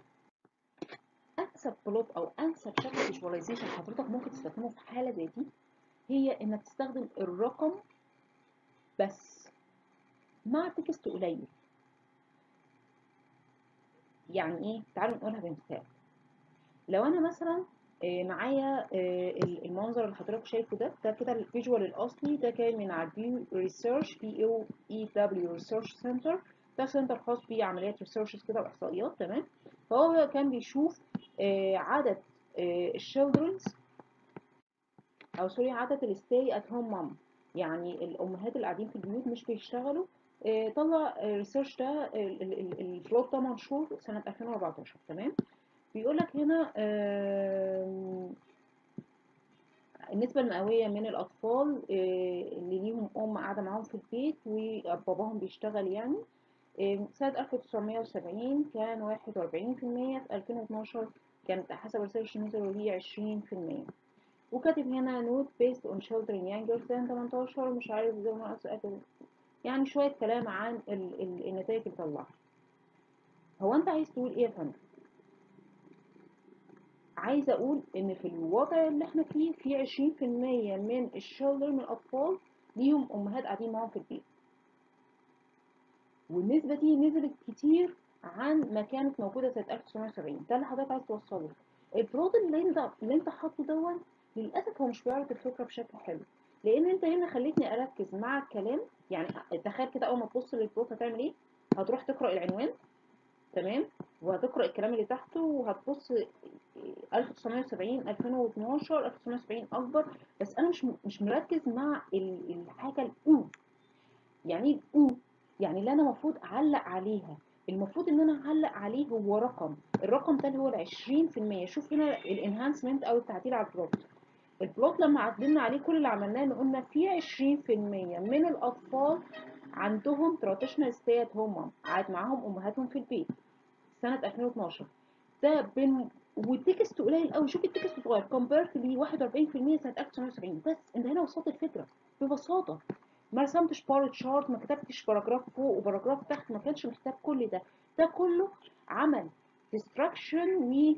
انسب بلوت او انسب شكل فيجواليزيشن حضرتك ممكن تستخدمه في حاله زي دي هي انك تستخدم الرقم بس مع تكست قليل يعني ايه تعالوا نقولها بمثال لو انا مثلا معايا المنظر اللي حضرتك شايفه ده ده كده الفيجوال الاصلي ده جاي من على البيو ريسيرش بي او اي دبليو ريسيرش سنتر ده سنتر خاص بعمليات ريسيرشز كده واحصائيات تمام فهو كان بيشوف عدد الشيلدرنز او سوري عدد الستاي ات هوم مام يعني الامهات اللي قاعدين في البيوت مش بيشتغلوا طلع الريسيرش ده الفلوت ده منشور سنه 2014 تمام بيقول لك هنا النسبة المئوية من الأطفال اللي ليهم أم قاعدة معاهم في البيت وباباهم بيشتغل يعني سنة 1970 كان 41 في المية في 2012 كانت حسب ريسيرش ميثود وهي 20 في المية وكاتب هنا نوت based on children younger than 18 مش عارف زي ما يعني شوية كلام عن ال ال النتائج اللي طلعها هو انت عايز تقول ايه يا فندم عايزه اقول ان في الوضع اللي احنا فيه في 20% من الشلدر من الاطفال ليهم امهات قاعدين معاهم في البيت والنسبه دي نزلت كتير عن ما كانت موجوده سنه 1970 ده اللي حضرتك عايز توصله البلوت اللي انت اللي انت حاطه دون للاسف هو مش بيعرض الفكره بشكل حلو لان انت هنا خليتني اركز مع الكلام يعني تخيل كده اول ما تبص للبلوت هتعمل ايه هتروح تقرا العنوان تمام وهتقرا الكلام اللي تحته وهتبص 1970 2012 1970 اكبر بس انا مش مش مركز مع الحاجه الاو يعني ايه الاو يعني اللي انا المفروض اعلق عليها المفروض ان انا اعلق عليه هو رقم الرقم ده اللي هو ال 20% شوف هنا الانهانسمنت او التعديل على البلوت البلوت لما عدلنا عليه كل اللي عملناه ان قلنا في 20% من الاطفال عندهم تراديشنال ستي ات هوم قاعد معاهم امهاتهم في البيت سنه 2012 ده بين والتكست قليل قوي شوف التكست صغير كومبيرت ل 41% سنه 1970 بس انت هنا وصلت الفكره ببساطه ما رسمتش بار تشارت ما كتبتش باراجراف فوق وباراجراف تحت ما كانش محتاج كل ده ده كله عمل ديستراكشن و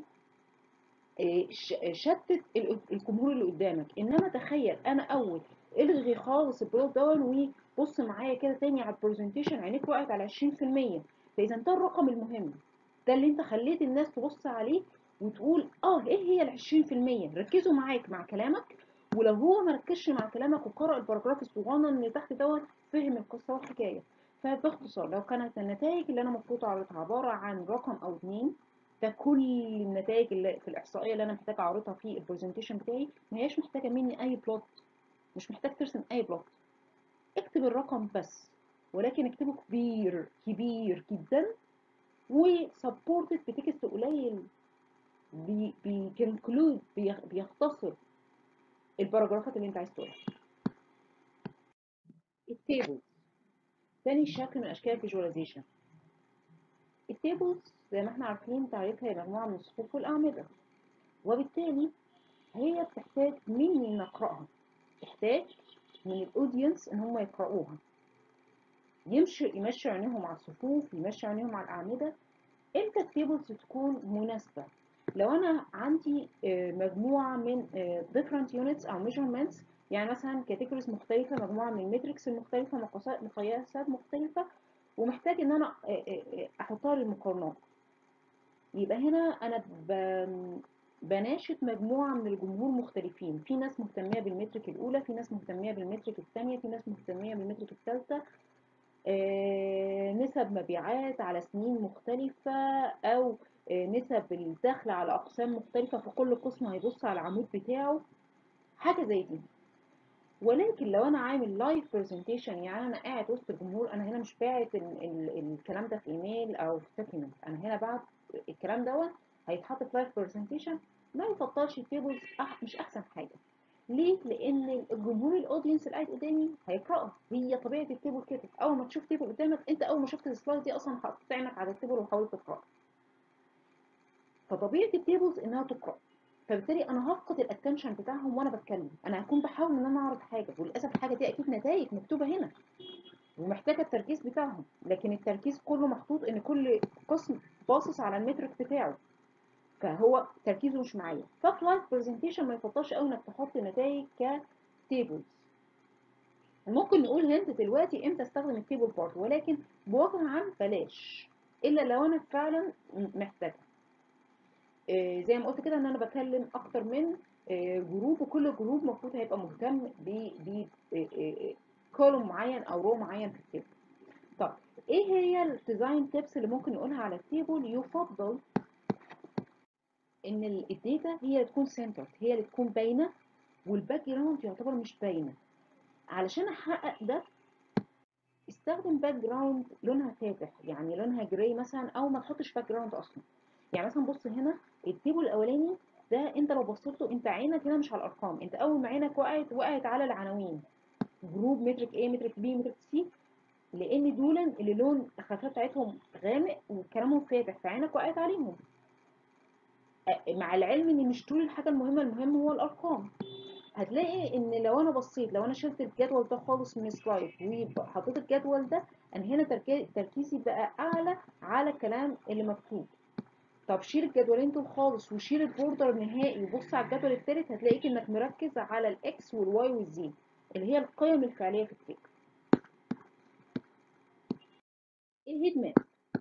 شتت الجمهور اللي قدامك انما تخيل انا اول الغي خالص البلوت دون وبص معايا كده تاني على البرزنتيشن عينيك وقعت على 20% فاذا ده الرقم المهم ده اللي انت خليت الناس تبص عليه وتقول اه ايه هي ال 20% ركزوا معاك مع كلامك ولو هو ما ركزش مع كلامك وقرأ الباراجراف الصغنن اللي تحت دوت فهم القصه والحكايه فباختصار لو كانت النتائج اللي انا المفروض اعرضها عباره عن رقم او اتنين ده كل النتائج اللي في الاحصائيه اللي انا محتاجه اعرضها في البرزنتيشن بتاعي ما هياش محتاجه مني اي بلوت مش محتاج ترسم اي بلوت اكتب الرقم بس ولكن اكتبه كبير كبير جدا وسبورتد بتكست قليل بيكنكلود بيختصر الباراجرافات اللي انت عايز تقولها التيبلز تاني شكل من اشكال الفيجواليزيشن التيبلز زي ما احنا عارفين تعريفها هي مجموعه من الصفوف والاعمده وبالتالي هي بتحتاج مني ان اقراها تحتاج من الاودينس ان هم يقرأوها يمشي يمشي عينيهم على الصفوف يمشي عينيهم على الاعمده امتى التيبلز تكون مناسبه لو انا عندي مجموعه من different units او measurements يعني مثلا كاتيجوريز مختلفه مجموعه من الميتريكس المختلفه مقياسات مختلفه ومحتاج ان انا احطها للمقارنات يبقى هنا انا بناشد مجموعه من الجمهور مختلفين في ناس مهتميه بالمترك الاولى في ناس مهتميه بالمترك الثانيه في ناس مهتميه بالمترك الثالثه نسب مبيعات على سنين مختلفه او نسب الدخل على اقسام مختلفه فكل قسم هيبص على العمود بتاعه حاجه زي دي ولكن لو انا عامل لايف برزنتيشن يعني انا قاعد وسط الجمهور انا هنا مش باعت الكلام ده في ايميل او في دوكيمنت انا هنا بعت الكلام دوت هيتحط في لايف برزنتيشن ما يفضلش التيبلز أح مش احسن حاجه ليه لان الجمهور الاودينس اللي قاعد قدامي هيقراه هي طبيعه التيبل كده اول ما تشوف تيبل قدامك انت اول ما شفت السلايد دي اصلا حطيت عينك على التيبل وحاولت تقراه فطبيعه التيبلز انها تقرا فبالتالي انا هفقد الاتنشن بتاعهم وانا بتكلم انا هكون بحاول ان انا اعرض حاجه وللاسف الحاجه دي اكيد نتائج مكتوبه هنا ومحتاجه التركيز بتاعهم لكن التركيز كله محطوط ان كل قسم باصص على المترك بتاعه فهو تركيزه مش معايا ففي لايف برزنتيشن ما يفضلش قوي انك تحط نتائج كتيبلز ممكن نقول هنت دلوقتي امتى استخدم التيبل بارت ولكن بوجه عام بلاش الا لو انا فعلا محتاجها زي ما قلت كده ان انا بكلم اكتر من جروب وكل جروب المفروض هيبقى مهتم ب كولوم معين او رو معين في التيبل طب ايه هي الديزاين تيبس اللي ممكن نقولها على التيبل يفضل ان الداتا هي اللي تكون سنترد هي اللي تكون باينه والباك جراوند يعتبر مش باينه علشان احقق ده استخدم باك جراوند لونها فاتح يعني لونها جراي مثلا او ما تحطش باك جراوند اصلا يعني مثلا بص هنا التيبل الاولاني ده انت لو بصيت له انت عينك هنا مش على الارقام انت اول ما عينك وقعت وقعت على العناوين جروب مترك A مترك B مترك C لان دول اللي لون الخلفيه بتاعتهم غامق وكلامهم فاتح فعينك وقعت عليهم مع العلم ان مش طول الحاجه المهمه المهم هو الارقام هتلاقي ان لو انا بصيت لو انا شلت الجدول ده خالص من السلايد وحطيت الجدول ده انا هنا تركي- تركيزي بقى اعلى على الكلام اللي مكتوب طب شيل الجدولين دول خالص وشيل البوردر نهائي وبص على الجدول التالت هتلاقيك انك مركز على الاكس والواي والزي اللي هي القيم الفعليه في التيبل الهيت ماب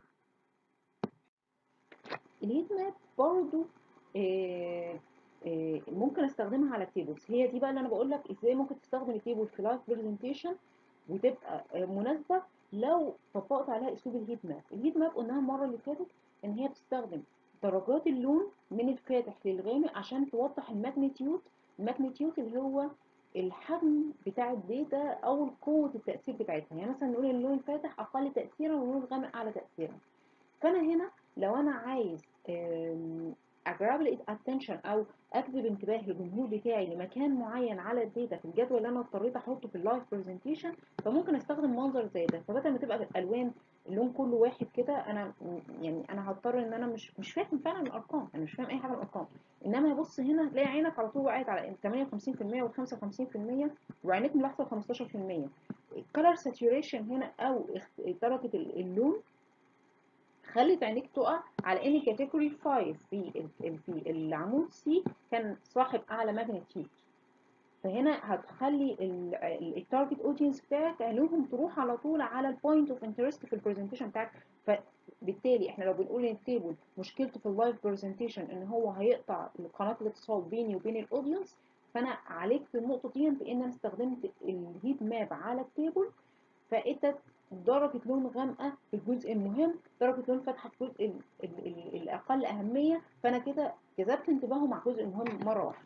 الهيت ماب برضو آه، آه، ممكن استخدمها على التيبلز هي دي بقى اللي انا بقول لك ازاي ممكن تستخدم التيبل في لايف برزنتيشن وتبقى آه، مناسبه لو طبقت عليها اسلوب الهيت ماب الهيت ماب قلناها المره اللي فاتت ان هي بتستخدم درجات اللون من الفاتح للغامق عشان توضح الماجنتيود الماجنتيود اللي هو الحجم بتاع الداتا او قوه التاثير بتاعتها يعني مثلا نقول اللون الفاتح اقل تاثيرا واللون الغامق اعلى تاثيرا فانا هنا لو انا عايز اجرب اتنشن او اجذب انتباه الجمهور بتاعي لمكان معين على الداتا في الجدول اللي انا اضطريت احطه في اللايف برزنتيشن فممكن استخدم منظر زي ده فبدل ما تبقى الالوان اللون كله واحد كده انا يعني انا هضطر ان انا مش مش فاهم فعلا الارقام انا مش فاهم اي حاجه من الارقام انما بص هنا هتلاقي عينك على طول وقعت على 58% و55% وعينيك ملاحظه 15% الكالر ساتوريشن هنا او درجه اللون خلت عينيك تقع على ان كاتيجوري 5 في في العمود سي كان صاحب اعلى ماجنتيود فهنا هتخلي التارجت اودينس بتاعك عينيهم تروح على طول على البوينت اوف انترست في البرزنتيشن بتاعك فبالتالي احنا لو بنقول ان التيبل مشكلته في اللايف برزنتيشن ان هو هيقطع قناه الاتصال بيني وبين الاودينس فانا عالجت النقطه دي بان انا استخدمت الهيت ماب على التيبل فادت درجة لون غامقة في الجزء المهم درجة لون فاتحة في الجزء ال ال ال الأقل أهمية فأنا كده جذبت انتباهه مع الجزء المهم مرة واحدة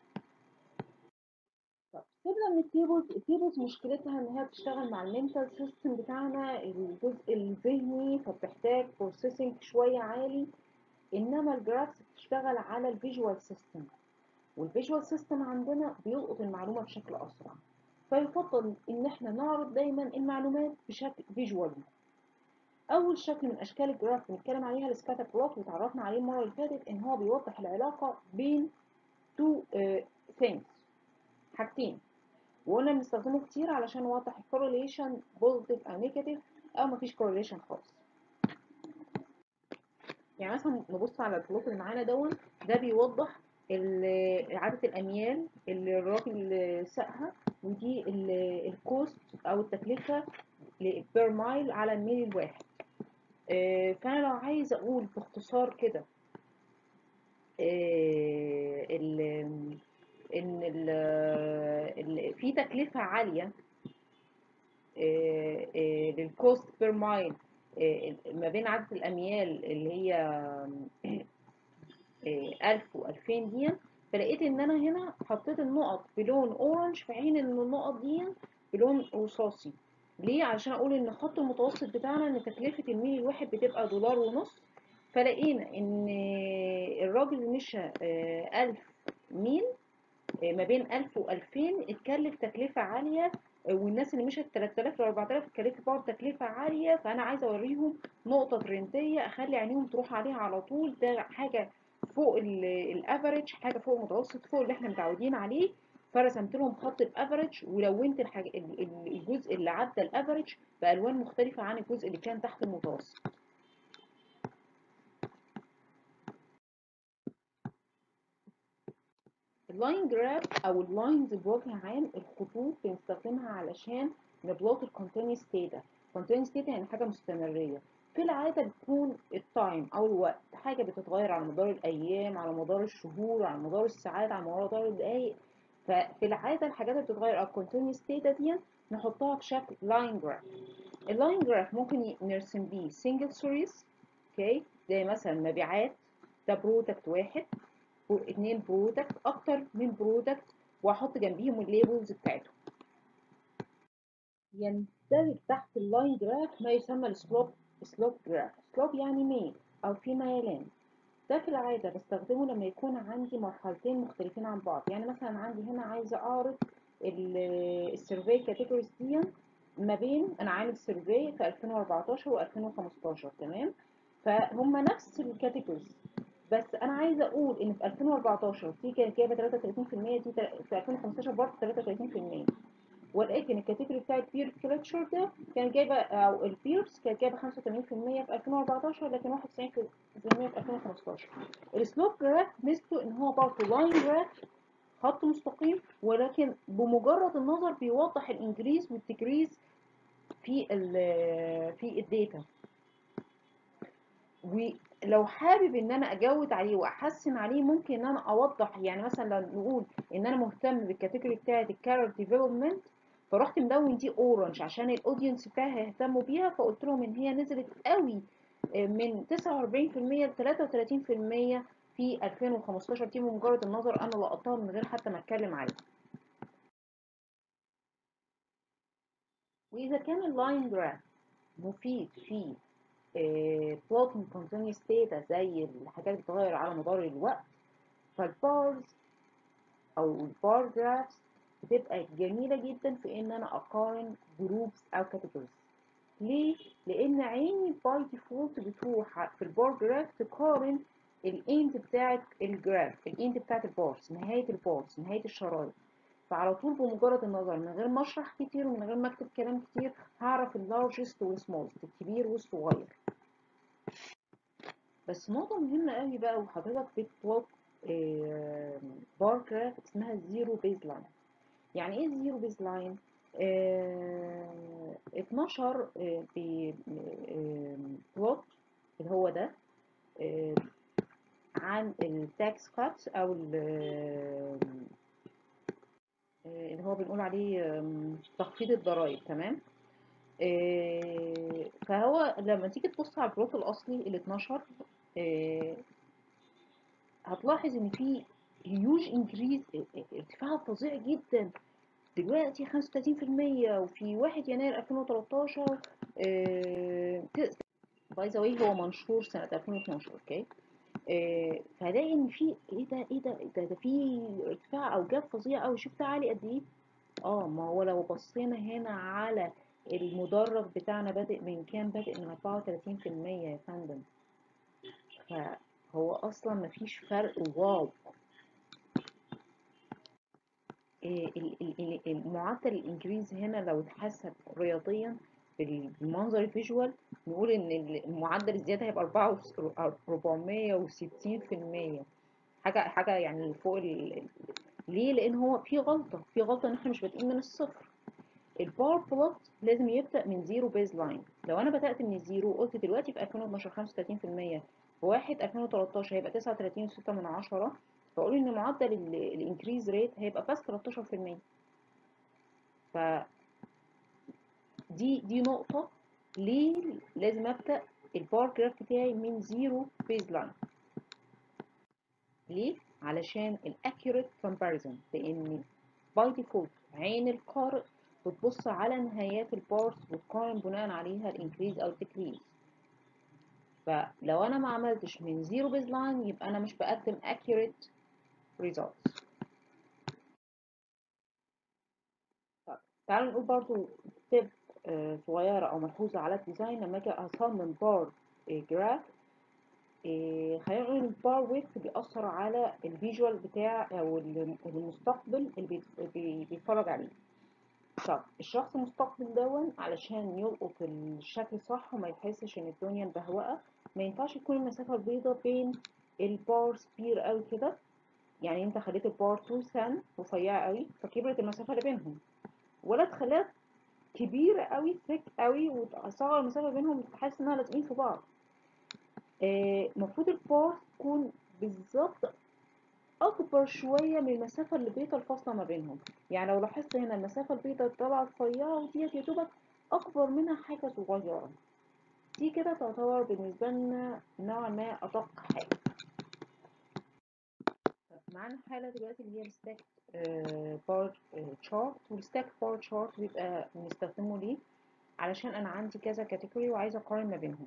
طب سيبنا من التيبلز التيبلز مشكلتها ان هي بتشتغل مع المنتال سيستم بتاعنا الجزء الذهني فبتحتاج بروسيسنج شوية عالي انما الجرافس بتشتغل على الفيجوال سيستم والفيجوال سيستم عندنا بيلقط المعلومة بشكل أسرع فيفضل ان احنا نعرض دايما المعلومات بشكل فيجوالي اول شكل من اشكال الجراف بنتكلم عليها السكاتر بلوت وتعرفنا عليه المره اللي فاتت ان هو بيوضح العلاقه بين تو ثينجز حاجتين وقلنا بنستخدمه كتير علشان نوضح الكورليشن بوزيتيف او نيجاتيف او مفيش كورليشن خالص يعني مثلا نبص على البلوت اللي معانا دون ده بيوضح عدد الاميال اللي الراجل ساقها ودي الكوست او التكلفه بير مايل على الميل الواحد فانا لو عايزه اقول باختصار كده ان ال في تكلفه عاليه للكوست بير مايل ما بين عدد الاميال اللي هي 1000 و2000 دي فلقيت ان انا هنا حطيت النقط بلون اورنج في حين ان النقط دي بلون رصاصي ليه علشان اقول ان الخط المتوسط بتاعنا ان تكلفه الميل الواحد بتبقى دولار ونص فلقينا ان الراجل مشى 1000 ميل ما بين 1000 و2000 اتكلف تكلفه عاليه والناس اللي مشت 3000 ل 4000 اتكلفت برضه تكلفه عاليه فانا عايزه اوريهم نقطه ترنديه اخلي عينيهم تروح عليها على طول ده حاجه فوق الافريج حاجه فوق المتوسط فوق اللي احنا متعودين عليه فرسمت لهم خط الافريج ولونت الحاجة الجزء اللي عدى الافريج بالوان مختلفه عن الجزء اللي كان تحت المتوسط اللاين جراف او اللاينز بوجه عام الخطوط بنستخدمها علشان نبلوت الكونتينيوس داتا كونتينيوس داتا يعني حاجه مستمريه في العادة بتكون التايم أو الوقت حاجة بتتغير على مدار الأيام على مدار الشهور على مدار الساعات على مدار الدقايق ففي العادة الحاجات اللي بتتغير أو continuous data دي نحطها في شكل لاين جراف اللاين جراف ممكن نرسم بيه single series اوكي زي مثلا مبيعات ده برودكت واحد اتنين برودكت أكتر من برودكت وأحط جنبيهم الليبلز بتاعتهم يندرج تحت اللاين جراف ما يسمى السلوب سلوب جراف سلوب يعني ميل او في ميلان ده في العاده بستخدمه لما يكون عندي مرحلتين مختلفين عن بعض يعني مثلا عندي هنا عايزه اعرض السيرفي كاتيجوريز دي ما بين انا عامل سيرفي في 2014 و2015 تمام فهم نفس الكاتيجوريز بس انا عايزه اقول ان في 2014 دي كانت جايبه 33% دي في 2015 برضه 33% ولكن الكاتيجوري بتاعت بير كلتشر ده كان جايبه او البيرز كانت جايبه 85% في 2014 لكن 91% في 2015 السلوب جراف ميزته ان هو برضه لاين جراف خط مستقيم ولكن بمجرد النظر بيوضح الانجريز والتكريز في ال في الداتا ولو حابب ان انا اجود عليه واحسن عليه ممكن ان انا اوضح يعني مثلا لو نقول ان انا مهتم بالكاتيجوري بتاعت الكارير ديفلوبمنت فرحت ملون دي اورنج عشان الاودينس بتاعي هيهتموا بيها فقلت لهم ان هي نزلت قوي من 49% ل 33% في 2015 دي بمجرد النظر انا لقطتها من غير حتى ما اتكلم عليها واذا كان اللاين جراف مفيد في بلوتنج كونتينيوس داتا زي الحاجات اللي بتتغير على مدار الوقت فالبارز او البار جرافز بتبقى جميلة جدا في ان انا اقارن جروبس او كاتيجوريز ليه؟ لان عيني باي ديفولت بتروح في البار جراف تقارن الاند بتاعت الجراف الاند بتاعت البارز نهاية البارز نهاية الشرايط فعلى طول بمجرد النظر من غير ما اشرح كتير ومن غير ما اكتب كلام كتير هعرف اللارجست والسمولست الكبير والصغير بس نقطة مهمة قوي بقى وحضرتك بتبلوت بار جراف اسمها زيرو بيز لاين يعني ايه الزيرو بيز لاين؟ اه 12 اه بلوت اللي هو ده اه عن التاكس كاتس او اللي هو بنقول عليه تخفيض الضرائب تمام فهو لما تيجي تبص على البلوت الاصلي ال 12 هتلاحظ ان في هيوج انكريز ارتفاع فظيع جدا دلوقتي 35% وفي 1 يناير 2013 باي ذا واي هو منشور سنة 2012 اوكي فهلاقي ان في ايه ده ايه ده ده, ده في ارتفاع او جاب فظيع قوي شوف ده عالي قد ايه اه ما هو لو بصينا هنا على المدرج بتاعنا بادئ من كام بادئ من 34% يا فندم فهو اصلا مفيش فرق واو المعدل الانكريز هنا لو اتحسب رياضيا بالمنظر الفيجوال نقول ان معدل الزياده هيبقى 460% حاجه حاجه يعني فوق ال... ليه لان هو في غلطه في غلطه ان احنا مش بادئين من الصفر البار بلوت لازم يبدا من زيرو بيز لاين لو انا بدات من الزيرو قلت دلوقتي في 2012 35% في 1 2013 هيبقى 39.6 من عشرة فاقول ان معدل الانكريز ريت هيبقى بس 13% ف دي دي نقطة ليه لازم ابدأ البار جراف بتاعي من زيرو بيز لاين ليه؟ علشان الاكيوريت كومباريزون لان باي ديفولت عين القارئ بتبص على نهايات البارز وتقارن بناء عليها الانكريز او الديكريز فلو انا ما عملتش من زيرو بيز لاين يبقى انا مش بقدم accurate results طب تعالوا نقول برضو تip صغيرة أو ملحوظة على الديزاين لما أجي أصمم بار جراف خلينا نقول البار ويدث بيأثر على الفيجوال بتاع أو المستقبل اللي بيتفرج عليه طب الشخص المستقبل دون علشان يلقط الشكل صح وما يحسش ان الدنيا مبهوقه ما ينفعش تكون المسافه البيضاء بين البارز كبير قوي كده يعني انت خليت البار 2 سن رفيعه قوي فكبرت المسافه اللي بينهم ولا تخليها كبيره قوي ثيك قوي وتصغر المسافه بينهم تحس انها لازقين في بعض المفروض آه البار تكون بالظبط اكبر شويه من المسافه اللي البيضه الفاصله ما بينهم يعني لو لاحظت هنا المسافه البيضه طالعه رفيعه وديت يا دوبك اكبر منها حاجه صغيره دي كده تعتبر بالنسبه لنا نوعا ما ادق حاجه معانا حاله دلوقتي اللي هي الستاك بار تشارت والستاك بار تشارت بيبقى بنستخدمه ليه علشان انا عندي كذا كاتيجوري وعايزه اقارن ما بينهم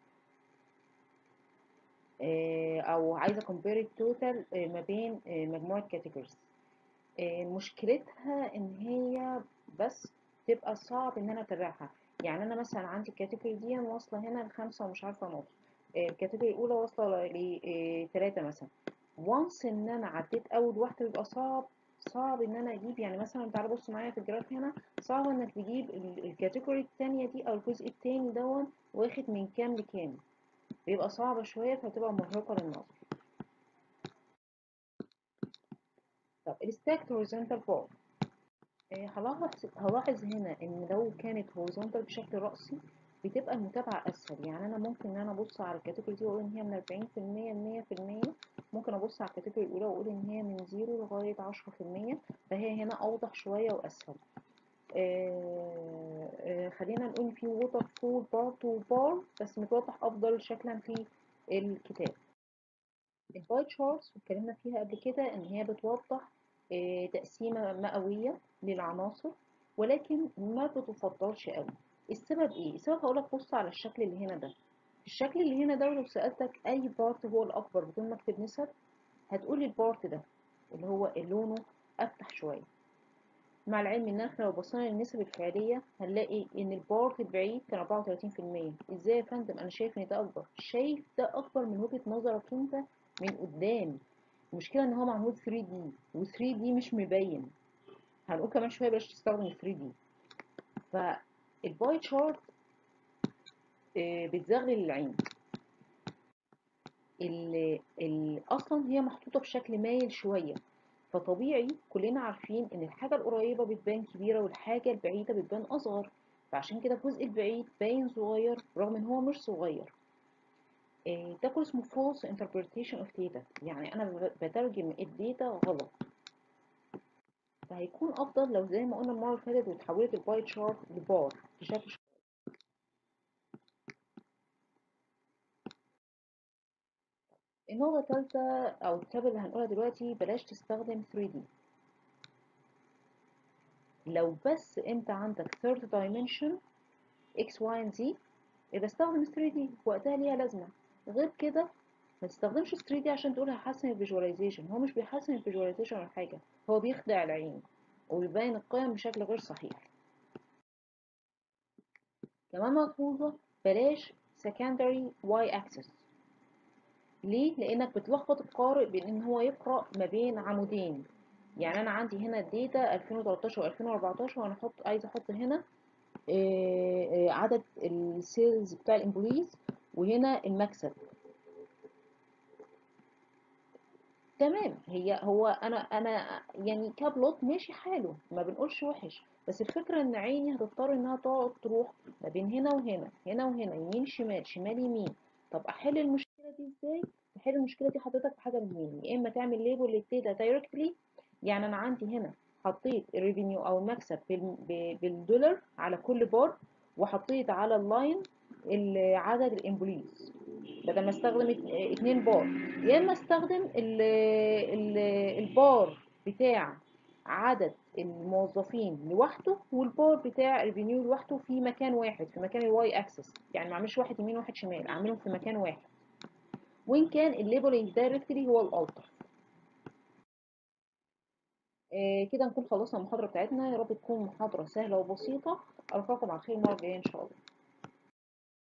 او عايزه compare التوتال ما بين مجموعه كاتيجوريز مشكلتها ان هي بس تبقى صعب ان انا اتابعها يعني انا مثلا عندي الكاتيجوري دي واصله هنا لخمسة ومش عارفه نص الكاتيجوري الاولى واصله ل 3 مثلا وانس ان انا عديت اول واحده بيبقى صعب صعب ان انا اجيب يعني مثلا تعالى بص معايا في الجراف هنا صعب انك تجيب الكاتيجوري التانية دي او الجزء التاني دون واخد من كام لكام بيبقى صعبة شوية فبتبقى مرهقة للنظر طب الستاكت هوريزونتال بار هلاحظ هلاحظ هنا ان لو كانت هوريزونتال بشكل رأسي بتبقى المتابعة أسهل يعني أنا ممكن إن أنا أبص على الكاتيجوري دي وأقول إن هي من أربعين في المية لمية في المية ممكن أبص على الكاتيجوري الأولى وأقول إن هي من زيرو لغاية عشرة في المية فهي هنا أوضح شوية وأسهل آه آه خلينا نقول في ووتر فول بارت وبار بس متوضح أفضل شكلا في الكتاب الباي تشارتس واتكلمنا فيها قبل كده إن هي بتوضح آه تقسيمة مئوية للعناصر ولكن ما بتفضلش قوي السبب ايه السبب هقولك بص على الشكل اللي هنا ده الشكل اللي هنا ده ولو سألتك اي بارت هو الاكبر بدون ما اكتب نسب هتقولي البارت ده اللي هو لونه افتح شويه مع العلم ان احنا لو بصينا للنسب الفعليه هنلاقي ان البارت البعيد كان 34% ازاي يا فندم انا شايف ان ده اكبر شايف ده اكبر من وجهه نظرك انت من قدام المشكله ان هو معمول 3 دي و 3 دي مش مبين هنقول كمان شويه بلاش تستخدم 3 دي فالباي تشارت بتزغلل العين ال ال اصلا هي محطوطه بشكل مايل شويه فطبيعي كلنا عارفين ان الحاجه القريبه بتبان كبيره والحاجه البعيده بتبان اصغر فعشان كده الجزء البعيد باين صغير رغم ان هو مش صغير ده كله اسمه false interpretation of data يعني انا بترجم الداتا غلط فهيكون افضل لو زي ما قلنا المره اللي فاتت وتحولت الباي تشارت لبار بشكل النقطة الثالثة أو التاب اللي هنقولها دلوقتي بلاش تستخدم 3D لو بس أنت عندك third dimension x, y, and z يبقى استخدم 3D وقتها ليها لازمة غير كده ما تستخدمش 3D عشان تقول هيحسن الفيجواليزيشن هو مش بيحسن الفيجواليزيشن ولا حاجة هو بيخدع العين وبيبين القيم بشكل غير صحيح كمان ملحوظة بلاش secondary y axis ليه؟ لأنك بتلخبط القارئ بين إن هو يقرأ ما بين عمودين يعني أنا عندي هنا الداتا 2013 و 2014 وأنا أحط عايزة أحط هنا عدد السيلز بتاع الإمبوليز وهنا المكسب تمام هي هو أنا أنا يعني كبلوت ماشي حاله ما بنقولش وحش بس الفكرة إن عيني هتضطر إنها تقعد تروح ما بين هنا وهنا هنا وهنا يمين شمال شمال يمين طب أحل المشكلة دي إزاي؟ تحل المشكله دي حضرتك في حاجه من اتنين يا اما تعمل ليبل للداتا دايركتلي يعني انا عندي هنا حطيت الريفينيو او المكسب بالدولار على كل بار وحطيت على اللاين عدد الامبليز بدل ما استخدم اتنين بار يا اما استخدم ال ال البار بتاع عدد الموظفين لوحده والبار بتاع الريفينيو لوحده في مكان واحد في مكان الواي اكسس يعني ما اعملش واحد يمين واحد شمال اعملهم في مكان واحد وإن كان الليبلنج دايركتلي هو الألطف آه كده نكون خلصنا المحاضرة بتاعتنا يا رب تكون محاضرة سهلة وبسيطة ألقاكم على خير المرة الجاية إن شاء الله